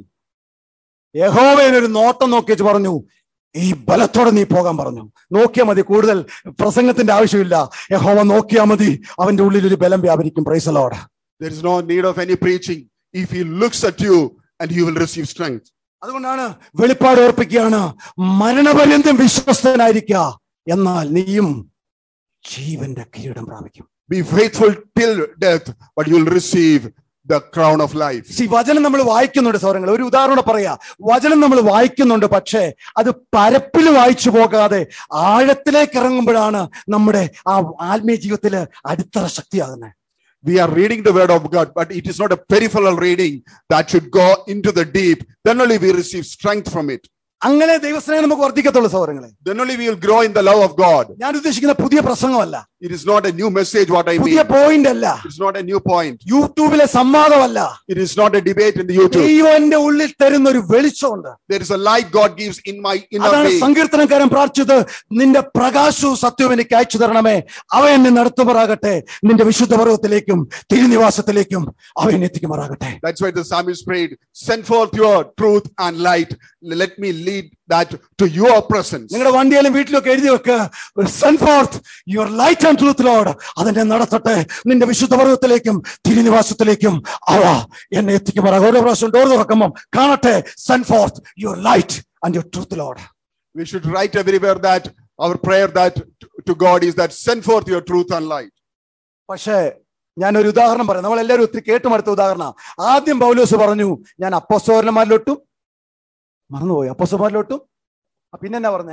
യഹോവനൊരു നോട്ടം നോക്കി വെച്ച് പറഞ്ഞു ഈ ബലത്തോടെ നീ പോകാൻ പറഞ്ഞു നോക്കിയാൽ മതി കൂടുതൽ പ്രസംഗത്തിന്റെ ആവശ്യമില്ല യഹോവ നോക്കിയാൽ മതി അവന്റെ ഉള്ളിൽ ഒരു ബലം വ്യാപരിക്കും പ്രൈസലോട് There is no need of any preaching. If He looks at you and you will receive strength. അതുകൊണ്ടാണ് വെളിപ്പാട് ഓർപ്പിക്കുകയാണ് മരണപര്യന്തം വിശ്വസ്തനായിരിക്കുക എന്നാൽ നീയും ജീവന്റെ കിരീടം പ്രാപിക്കും Be faithful till death, but you will receive the crown of life. സി വചനം നമ്മൾ വായിക്കുന്നുണ്ട് സൗരങ്ങൾ ഒരു ഉദാഹരണം പറയാ വചനം നമ്മൾ വായിക്കുന്നുണ്ട് പക്ഷേ അത് പരപ്പിൽ വായിച്ചു പോകാതെ ആഴത്തിലേക്ക് ഇറങ്ങുമ്പോഴാണ് നമ്മുടെ ആ ആത്മീയ ജീവിതത്തില് അടിത്തറ ശക്തിയാകുന്നത് We are reading the word of God, but it is not a peripheral reading that should go into the deep. Then only we receive strength from it. അങ്ങനെ ദൈവസ്നേഹം നമുക്ക് വർദ്ധിക്കത്തുള്ളൂ സൗരങ്ങളെ Then only we will grow in the love of God. ഞാൻ ഉദ്ദേശിക്കുന്ന പുതിയ പ്രസംഗമല്ല It is not a new message, what I പുതിയ mean. Point അല്ല It's not a new point. യൂട്യൂബിലെ സംവാദമല്ല It is not a debate in the YouTube. ദൈവം എന്റെ ഉള്ളിൽ തരുന്ന ഒരു വെളിച്ചമുണ്ട് There is a light God gives in my inner അതാണ് being. സങ്കീർത്തനക്കാരൻ പ്രാർത്ഥിച്ചത് നിന്റെ പ്രകാശവും സത്യവും എനിക്ക് അയച്ചു തരണമേ അവ എന്നെ നടത്തുമാറാകട്ടെ നിന്റെ വിശുദ്ധ പർവ്വത്തിലേക്കും തിരുനിവാസത്തിലേക്കും അവ എന്നെ എത്തിക്കുമാറാകട്ടെ That's why the psalmist prayed, Send forth your truth and light. Let me lead that to your presence. നിങ്ങളുടെ വണ്ടിയിലും വീട്ടിലൊക്കെ എഴുതി വെക്ക് send forth your light and truth Lord അതെന്നെ നടത്തട്ടെ നിന്റെ വിശുദ്ധ പർവ്വത്തിലേക്കും തിരുനിവാസത്തിലേക്കും അവ എന്നെ എത്തിക്കുമാറാകും ഓരോ പ്രാവശ്യം ഡോർ തുറക്കുമ്പോൾ കാണട്ടെ send forth your light and your truth Lord We should write everywhere that our prayer that to God is that send forth your truth and light. പക്ഷേ ഞാൻ ഒരു ഉദാഹരണം പറയാം നമ്മൾ എല്ലാവരും ഒത്തിരി കേട്ടുമടുത്ത ഉദാഹരണം ആദ്യം പൗലോസ് പറഞ്ഞു ഞാൻ അപ്പോസ്തോലന്മാരിലോട്ടും മറന്നുപോയി അപ്പോസ്തോലന്മാരിലോട്ടും ആ, പിന്നെ എന്നാ പറഞ്ഞേ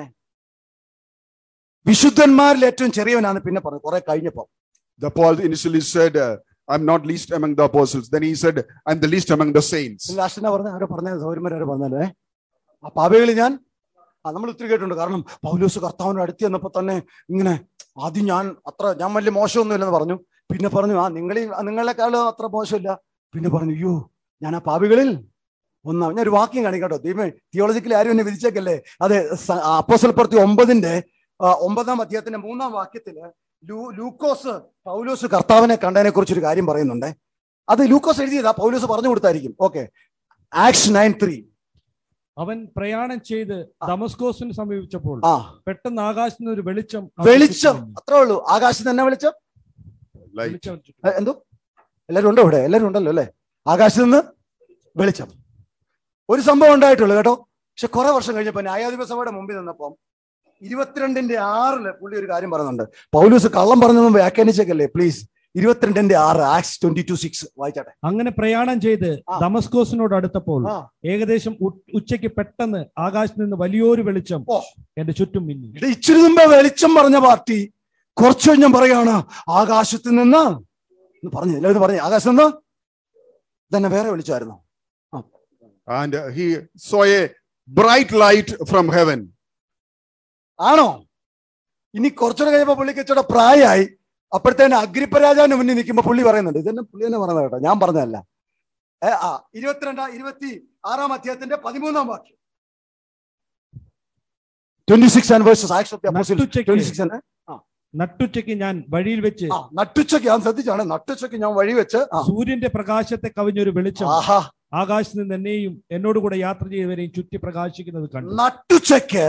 വിശുദ്ധന്മാരിൽ ഏറ്റവും ചെറിയവനാണ് പിന്നെ പറഞ്ഞു കുറെ കഴിഞ്ഞപ്പോ The Paul initially said, uh, I'm not least among the apostles. Then he said, I'm the least among the saints. Last എന്നാ പറഞ്ഞ ആരോ പറഞ്ഞ സൗരന്മാരോ പറഞ്ഞല്ലേ ആ പാപകളിൽ ഞാൻ ആ നമ്മൾ ഒത്തിരി കേട്ടിട്ടുണ്ട് കാരണം പൗലോസ് കർത്താവിനോട് അടുത്ത് ചെന്നപ്പോ തന്നെ ഇങ്ങനെ ആദ്യം ഞാൻ അത്ര ഞാൻ വലിയ മോശമൊന്നുമില്ലെന്ന് പറഞ്ഞു പിന്നെ പറഞ്ഞു ആ നിങ്ങൾ നിങ്ങളെക്കാളും അത്ര മോശമില്ല പിന്നെ പറഞ്ഞു അയ്യോ ഞാൻ ആ പാപികളിൽ ഒന്നാം ഞാൻ ഒരു വാക്യം കാണിക്കട്ടോ ദൈവമേ തിയോളജിക്കലി ആരും എന്നെ വിധിച്ചേക്കല്ലേ അതെ അപ്പോസൽപ്പുറത്തി ഒമ്പതിന്റെ ആ, ഒമ്പതാം അധ്യായത്തിന്റെ മൂന്നാം വാക്യത്തില് ലൂ ലൂക്കോസ് പൗലോസ് കർത്താവിനെ കണ്ടതിനെ കുറിച്ച് ഒരു കാര്യം പറയുന്നുണ്ട് അത് ലൂക്കോസ് എഴുതിയതാ പൗലോസ് പറഞ്ഞു കൊടുത്തായിരിക്കും ഓക്കെ ആക്സ് നയൻ ത്രീ അവൻ പ്രയാണം ചെയ്ത് ദമസ്കോസിന് സമീപിച്ചപ്പോൾ ആ പെട്ടെന്ന് ആകാശത്ത് നിന്ന് ഒരു വെളിച്ചം അവന് വെളിച്ചം ചുറ്റും അത്രേ ഉള്ളൂ ആകാശത്ത് തന്നെ വെളിച്ചം Light. വെളിച്ചം അവന് ചുറ്റും. എ, എന്തോ എല്ലാരും ഉണ്ടോ ഇവിടെ എല്ലാരും ഉണ്ടല്ലോ അല്ലെ ആകാശത്ത് നിന്ന് വെളിച്ചം ഒരു സംഭവം ഉണ്ടായിട്ടുള്ളൂ കേട്ടോ പക്ഷെ കുറെ വർഷം കഴിഞ്ഞപ്പോ ന്യായാധിപ സഭയുടെ മുമ്പിൽ നിന്നപ്പം ഇരുപത്തിരണ്ടിന്റെ ആറില് പുള്ളി ഒരു കാര്യം പറയുന്നുണ്ട് പൗലൂസ് കള്ളം പറഞ്ഞൊന്നും വ്യാഖ്യാനിച്ചേക്കല്ലേ പ്ലീസ് ഇരുപത്തിരണ്ടിന്റെ ആറ് ആക്സ് ട്വന്റി ടു സിക്സ് വായിച്ചാട്ടെ അങ്ങനെ പ്രയാണം ചെയ്ത് ആ. ദമസ്കോസിനോട് അടുത്തപ്പോൾ ആ. ഏകദേശം ഉ- ഉച്ചയ്ക്ക് പെട്ടെന്ന് ആകാശത്ത് നിന്ന് വലിയൊരു വെളിച്ചം ഓ. എന്റെ ചുറ്റും മിന്നി ഇവിടെ ഇച്ചിരി മുമ്പേ വെളിച്ചം പറഞ്ഞ പാർട്ടി കുറച്ചു കഴിഞ്ഞാൽ പറയാണ് ആകാശത്ത് നിന്ന് എന്ന് പറഞ്ഞു എല്ലാവരും പറഞ്ഞു ആകാശത്ത് നിന്ന് തന്നെ വേറെ വിളിച്ചായിരുന്നു And uh, he saw a bright light from heaven. ആണോ ഇനി കുറച്ചുകൂടെ കഴിയുമ്പോ പുള്ളിക്ക് ഇച്ചിരി പ്രായമായി അപ്പോഴത്തേന് അഗ്രിപ്പരാജാവിന് മുന്നിൽ നിൽക്കുമ്പോ പുള്ളി പറയുന്നുണ്ട് ഇതെന്നെ പുള്ളി തന്നെ പറഞ്ഞത് കേട്ടോ ഞാൻ പറഞ്ഞതല്ല ഏ, ആ ഇരുപത്തിരണ്ടാം ഇരുപത്തി ആറാം അധ്യായത്തിന്റെ പതിമൂന്നാം വാക്യം twenty six and verses Acts of the apostle നട്ടുച്ചയ്ക്ക് ട്വന്റി സിക്സ് ആൻഡ് നട്ടുച്ചയ്ക്ക് ഞാൻ വഴിയിൽ വെച്ച് ആ നട്ടുച്ചയ്ക്ക് ഞാൻ ശ്രദ്ധിച്ചാണ് നട്ടുച്ചയ്ക്ക് ഞാൻ വഴി വെച്ച് ആ സൂര്യന്റെ പ്രകാശത്തെ കവിഞ്ഞൊരു വെളിച്ചം ആഹാ ആകാശത്ത് നിന്ന് എന്നെയും എന്നോട് കൂടെ യാത്ര ചെയ്തവരെയും ചുറ്റി പ്രകാശിക്കുന്നത് കണ്ടു നട്ടുച്ചയ്ക്ക്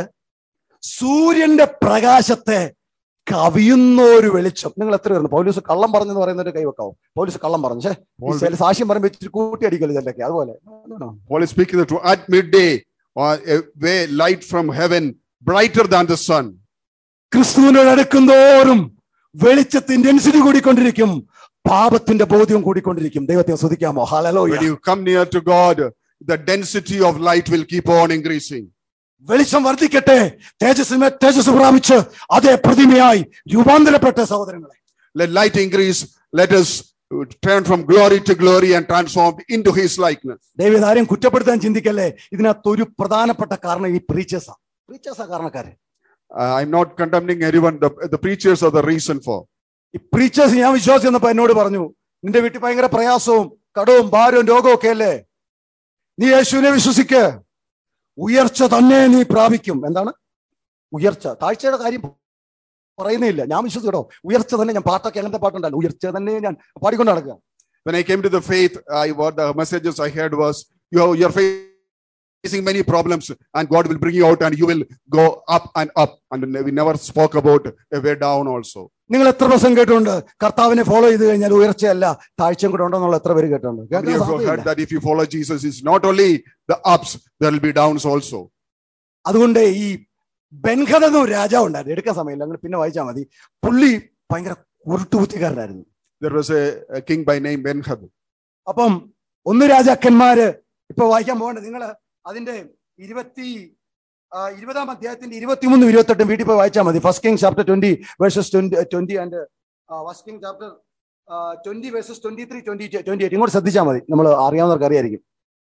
സൂര്യന്റെ പ്രകാശത്തെ കവിയുന്ന ഒരു വെളിച്ചം നിങ്ങൾ എത്ര പേരുണ്ട് പൗലൂസ് കള്ളം പറഞ്ഞെന്ന് പറയുന്നൊരു കൈവെക്കാവും പൗലൂസ് കള്ളം പറഞ്ഞു ഛേ, ഈ Paul, ചില സാക്ഷ്യം പറയുമ്പോൾ ഇച്ചിരി കൂട്ടി അടിക്കല്ലോ ഇതല്ലൊക്കെ അതുപോലെ No, no, no. Paul is speaking the truth. At midday, uh, a way light from heaven, brighter than the sun. ക്രിസ്തുവിനോട് അടുക്കുന്തോറും വെളിച്ചത്തിന്റെ ഡെൻസിറ്റി കൂടിക്കൊണ്ടിരിക്കും പാപത്തിന്റെ ബോധ്യം കൂടിക്കൊണ്ടിരിക്കും ദൈവത്തെ ശ്രദ്ധിക്കാമോ ഹലലോ When you come near to God, the density of light will keep on increasing. വെളിച്ചം വർദ്ധിക്കട്ടെ തേജസ്സിനെ തേജസ് പ്രാപിച്ച് അതേ പ്രതിമയായി രൂപാന്തരപ്പെട്ട സഹോദരങ്ങളെ Let light increase. Let us uh, turn from glory to glory and transformed into his likeness. ദൈവം ആരെയും കുറ്റപ്പെടുത്താൻ ചിന്തിക്കല്ലേ ഇതിനകത്ത് ഒരു പ്രധാനപ്പെട്ട കാരണം ഈ പ്രീച്ചേഴ്സാ പ്രീച്ചേഴ്സാ കാരണക്കാര് Uh, I'm not condemning anyone. The, the preachers are the reason for. ഈ പ്രീച്ചേഴ്സ് ഞാൻ വിശ്വാസി എന്നപ്പോ എന്നോട് പറഞ്ഞു നിന്റെ വീട്ടിൽ ഭയങ്കര പ്രയാസവും കടവും ഭാരവും രോഗവും ഒക്കെ അല്ലേ നീ യേശുവിനെ വിശ്വസിക്ക് ഉയർച്ച തന്നെ നീ പ്രാപിക്കും എന്താണ് ഉയർച്ച താഴ്ചയുടെ കാര്യം പറയുന്നില്ല ഞാൻ വിശ്വസിക്കട്ടോ ഉയർച്ച തന്നെ ഞാൻ പാട്ടൊക്കെ അങ്ങനത്തെ പാട്ടുണ്ടല്ലോ ഉയർച്ച തന്നെ ഞാൻ പാടിക്കൊണ്ട് നടക്കുക When I came to the faith, I what the messages I heard was you're, you're facing many problems, and God will bring you out, and you will go up and up. And we never spoke about a way down also. നിങ്ങൾ എത്ര പ്രസം കേട്ടിട്ടുണ്ട് കർത്താവിനെ follow ചെയ്ത് കഴിഞ്ഞാൽ ഉയർച്ചയല്ല താഴ്ചയും കൂടെ ഉണ്ടെന്നുള്ള എത്ര പേര് കേട്ടിട്ടുണ്ട് How many കേൾക്കാൻ of you സാധ്യതയില്ല. heard that if you follow Jesus, it's not only the ups, there will be downs also. അതുകൊണ്ട് ഈ ബെൻഹദ എന്ന ഒരു രാജാവ് ഉണ്ടായിരുന്നു എടുക്കാൻ സമയമില്ല നിങ്ങൾ പിന്നെ വായിച്ചാൽ മതി പുള്ളി ഭയങ്കര കുരുട്ടുബുദ്ധിക്കാരനായിരുന്നു There was a, a king by name Ben-Hadad. അപ്പം ഒന്ന് രാജാക്കന്മാര് ഇപ്പൊ വായിക്കാൻ പോകണ്ട നിങ്ങൾ അതിന്റെ ഇരുപത്തി ആ, ഇരുപതാം അധ്യായത്തിന്റെ ഇരുപത്തിമൂന്ന് ഇരുപത്തെട്ടും വീട്ടിൽ പോയി വായിച്ചാൽ മതി first king chapter twenty verses twenty twenty and first king chapter twenty verses twenty three twenty twenty eight ഇങ്ങോട്ട് ശ്രദ്ധിച്ചാൽ മതി നമ്മൾ അറിയാവുന്നവർക്ക് അറിയായിരിക്കും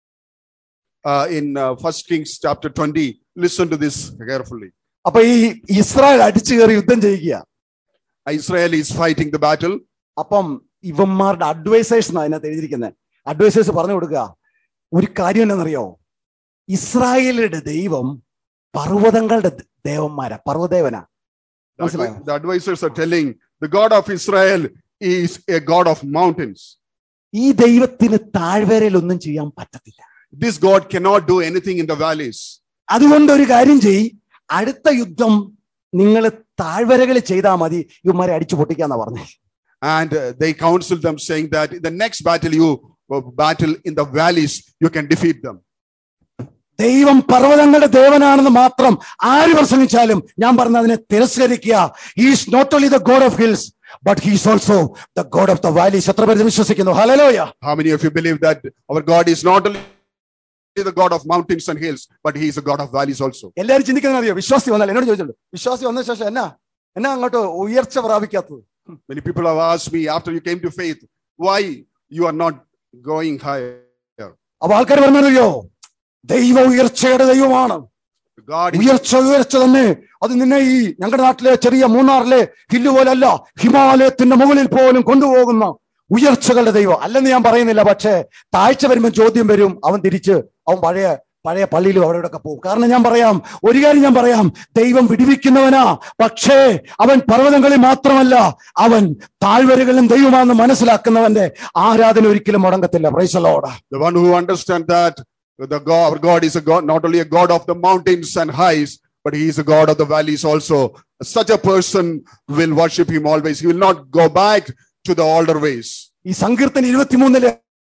Uh, in uh, First Kings chapter 20, listen to this carefully. അപ്പൊ ഈ ഇസ്രായേൽ അടിച്ചു കയറി യുദ്ധം ചെയ്യുക Israel is fighting the battle. അപ്പം ഇവന്മാരുടെ അഡ്വൈസേഴ്സ് എന്നാണ് അതിനകത്ത് എഴുതിയിരിക്കുന്നത് അഡ്വൈസേഴ്സ് പറഞ്ഞു കൊടുക്കുക ഒരു കാര്യം എന്താണെന്നറിയോ ഇസ്രായേലിന്റെ ദൈവം പർവ്വതങ്ങളുടെ ദേവന്മാരാ പർവ്വദേവനാ The, മനസ്സിലായോ? advi- the advisors are telling the God of Israel is a God of mountains. ഈ ദൈവത്തിന് താഴ്വരയിൽ ഒന്നും ചെയ്യാൻ പറ്റത്തില്ല This God cannot do anything in the valleys. അതുകൊണ്ട് ഒരു കാര്യം ചെയ് അടുത്ത യുദ്ധം നിങ്ങൾ താഴ്വരകളിൽ ചെയ്താൽ മതി ഇവന്മാരെ അടിച്ചു പൊട്ടിക്കാന്നാ പറഞ്ഞേ And uh, they counsel them, saying that in the next battle, you uh, battle in the valleys, you can defeat them. ദൈവം പർവ്വതങ്ങളുടെ ദേവനാണെന്ന് മാത്രം ആര് പ്രസംഗിച്ചാലും ഞാൻ പറഞ്ഞ അതിനെ തിരസ്കരിക്കുക is not only the God of hills but he's also the God of the valleys എത്ര പേര് ഇത് വിശ്വസിക്കുന്നു ഹലലോയ How many of you believe that our God is not only the God of mountains and hills, but He is a God of valleys also? എല്ലാവരും ചിന്തിക്കുന്നത് അറിയോ വിശ്വാസി വന്നാൽ എന്നോട് ചോദിച്ചിട്ടുണ്ട് വിശ്വാസി വന്ന ശേഷം എന്നാ എന്നാ അങ്ങോട്ട് ഉയർച്ച പ്രാപിക്കാത്തത് Many people have asked me after you came to faith, why you are not going higher? അപ്പൊ ആൾക്കാർ പറഞ്ഞറിയോ ദൈവ ഉയർച്ചയുടെ ദൈവമാണ് God is ഉയർച്ച ഉയർച്ച തന്നെ അത് നിന്നെ ഈ ഞങ്ങളുടെ നാട്ടിലെ ചെറിയ മൂന്നാറിലെ ഹില്ല് പോലല്ല ഹിമാലയത്തിന്റെ മുകളിൽ പോലും കൊണ്ടുപോകുന്ന ഉയർച്ചകളുടെ ദൈവം അല്ലെന്ന് ഞാൻ പറയുന്നില്ല പക്ഷേ താഴ്ച വരുമ്പോൾ ചോദ്യം വരും അവൻ തിരിച്ച് അവൻ പഴയ പഴയ പള്ളിയിലും അവിടെ ഒക്കെ പോകും കാരണം ഞാൻ പറയാം ഒരു കാര്യം ഞാൻ പറയാം ദൈവം വിടിവിക്കുന്നവനാ പക്ഷേ അവൻ പർവ്വതങ്ങളിൽ മാത്രമല്ല അവൻ താഴ്വരകളിലും ദൈവമാണെന്ന് മനസ്സിലാക്കുന്നവന്റെ ആരാധന ഒരിക്കലും മുടങ്ങത്തില്ല പ്രൈസലോട the one who understands that the God, our God is a God, not only a God of the mountains and highs, but He is a God of the valleys also. Such a person will worship Him always. He will not go back to the older ways. ഈ സങ്കീർത്തന ഇരുപത്തിമൂന്നില്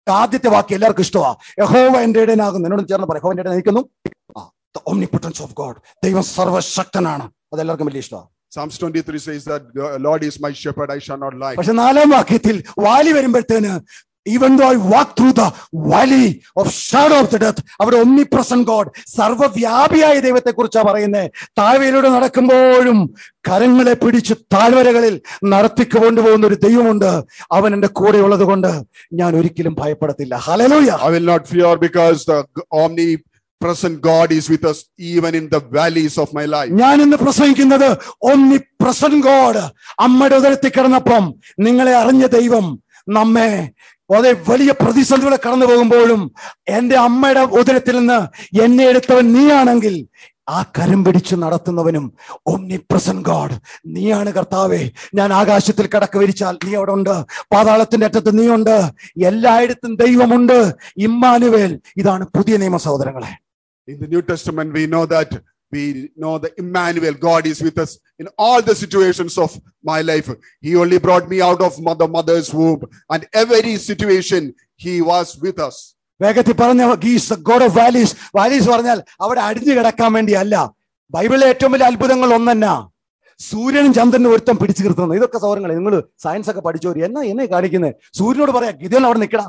ആദ്യത്തെ വാക്ക് എല്ലാവർക്കും ഇഷ്ടമാ യഹോവ എന്റെ ഇടനാകുന്നു എന്നോട് ചേർന്ന് പറയാം യഹോവ എന്റെ ഇടയിൽ നിൽക്കുന്നു ഓംനിപൊട്ടൻസ് ഓഫ് ഗോഡ് ദൈവം സർവശക്തനാണ് അത് എല്ലാവർക്കും വലിയ ഇഷ്ടമാണ് Psalms 23 says that the Lord is my shepherd, I shall not lie. പക്ഷെ നാലാം വാക്യത്തിൽ വാലി വരുമ്പോഴത്തേന് even though I walk through the valley of shadow of the death അവിടെ ഒന്നി പ്രസന്റ് ഗോഡ് സർവ്വവ്യാപിയായ ദൈവത്തെ കുറിച്ചാണ് പറയുന്നത് താഴ്വയിലൂടെ നടക്കുമ്പോഴും കരങ്ങളെ പിടിച്ച് താഴ്വരകളിൽ നടത്തിക്ക് കൊണ്ടുപോകുന്ന ഒരു ദൈവമുണ്ട് അവൻ എന്റെ കൂടെ ഉള്ളത് കൊണ്ട് ഞാൻ ഒരിക്കലും ഭയപ്പെടത്തില്ല ഹലലൂയ I will not fear because the omnipresent God is with us even in the valleys of my life. ഞാൻ ഇന്ന് പ്രസംഗിക്കുന്നത് ഒന്നി പ്രസന്റ് ഗോഡ് അമ്മയുടെ ഉദരത്തിൽ കിടന്നപ്പം നിങ്ങളെ അറിഞ്ഞ ദൈവം നമ്മെ അതെ വലിയ പ്രതിസന്ധികളെ കടന്നു പോകുമ്പോഴും എന്റെ അമ്മയുടെ ഉദരത്തിൽ നിന്ന് എന്നെ എടുത്തവൻ നീയാണെങ്കിൽ ആ കരം പിടിച്ച് നടത്തുന്നവനും ഒന്നി പ്രസന്റ് ഗോഡ് നീയാണ് കർത്താവേ ഞാൻ ആകാശത്തിൽ കടക്ക് വിരിച്ചാൽ നീ അവിടെ ഉണ്ട് പാതാളത്തിന്റെ അറ്റത്ത് നീ ഉണ്ട് എല്ലായിടത്തും ദൈവമുണ്ട് ഇമ്മാനുവേൽ ഇതാണ് പുതിയ നിയമ സഹോദരങ്ങളെ In the New Testament, we know that we know the Emmanuel, God is with us in all the situations of my life. He only brought me out of mother, mother's womb, and every situation He was with us. വേഗത്തിൽ പറഞ്ഞ he's God of valleys valleys പറഞ്ഞാൽ അവിടെ അടിഞ്ഞു കിടക്കാൻ വേണ്ടിയല്ല ബൈബിളിലെ ഏറ്റവും വലിയ അത്ഭുതങ്ങൾ ഒന്നെന്നാ സൂര്യനും ചന്ദ്രനും ഒരുത്തം പിടിച്ചു നിർത്തുന്നത് ഇതൊക്കെ സൗരങ്ങളെ നിങ്ങൾ സയൻസ് ഒക്കെ പഠിച്ചോരി എന്നാ എന്നെ കാണിക്കുന്നത് സൂര്യനോട് പറയാ ഗിതൻ അവിടെ നിൽക്കടാ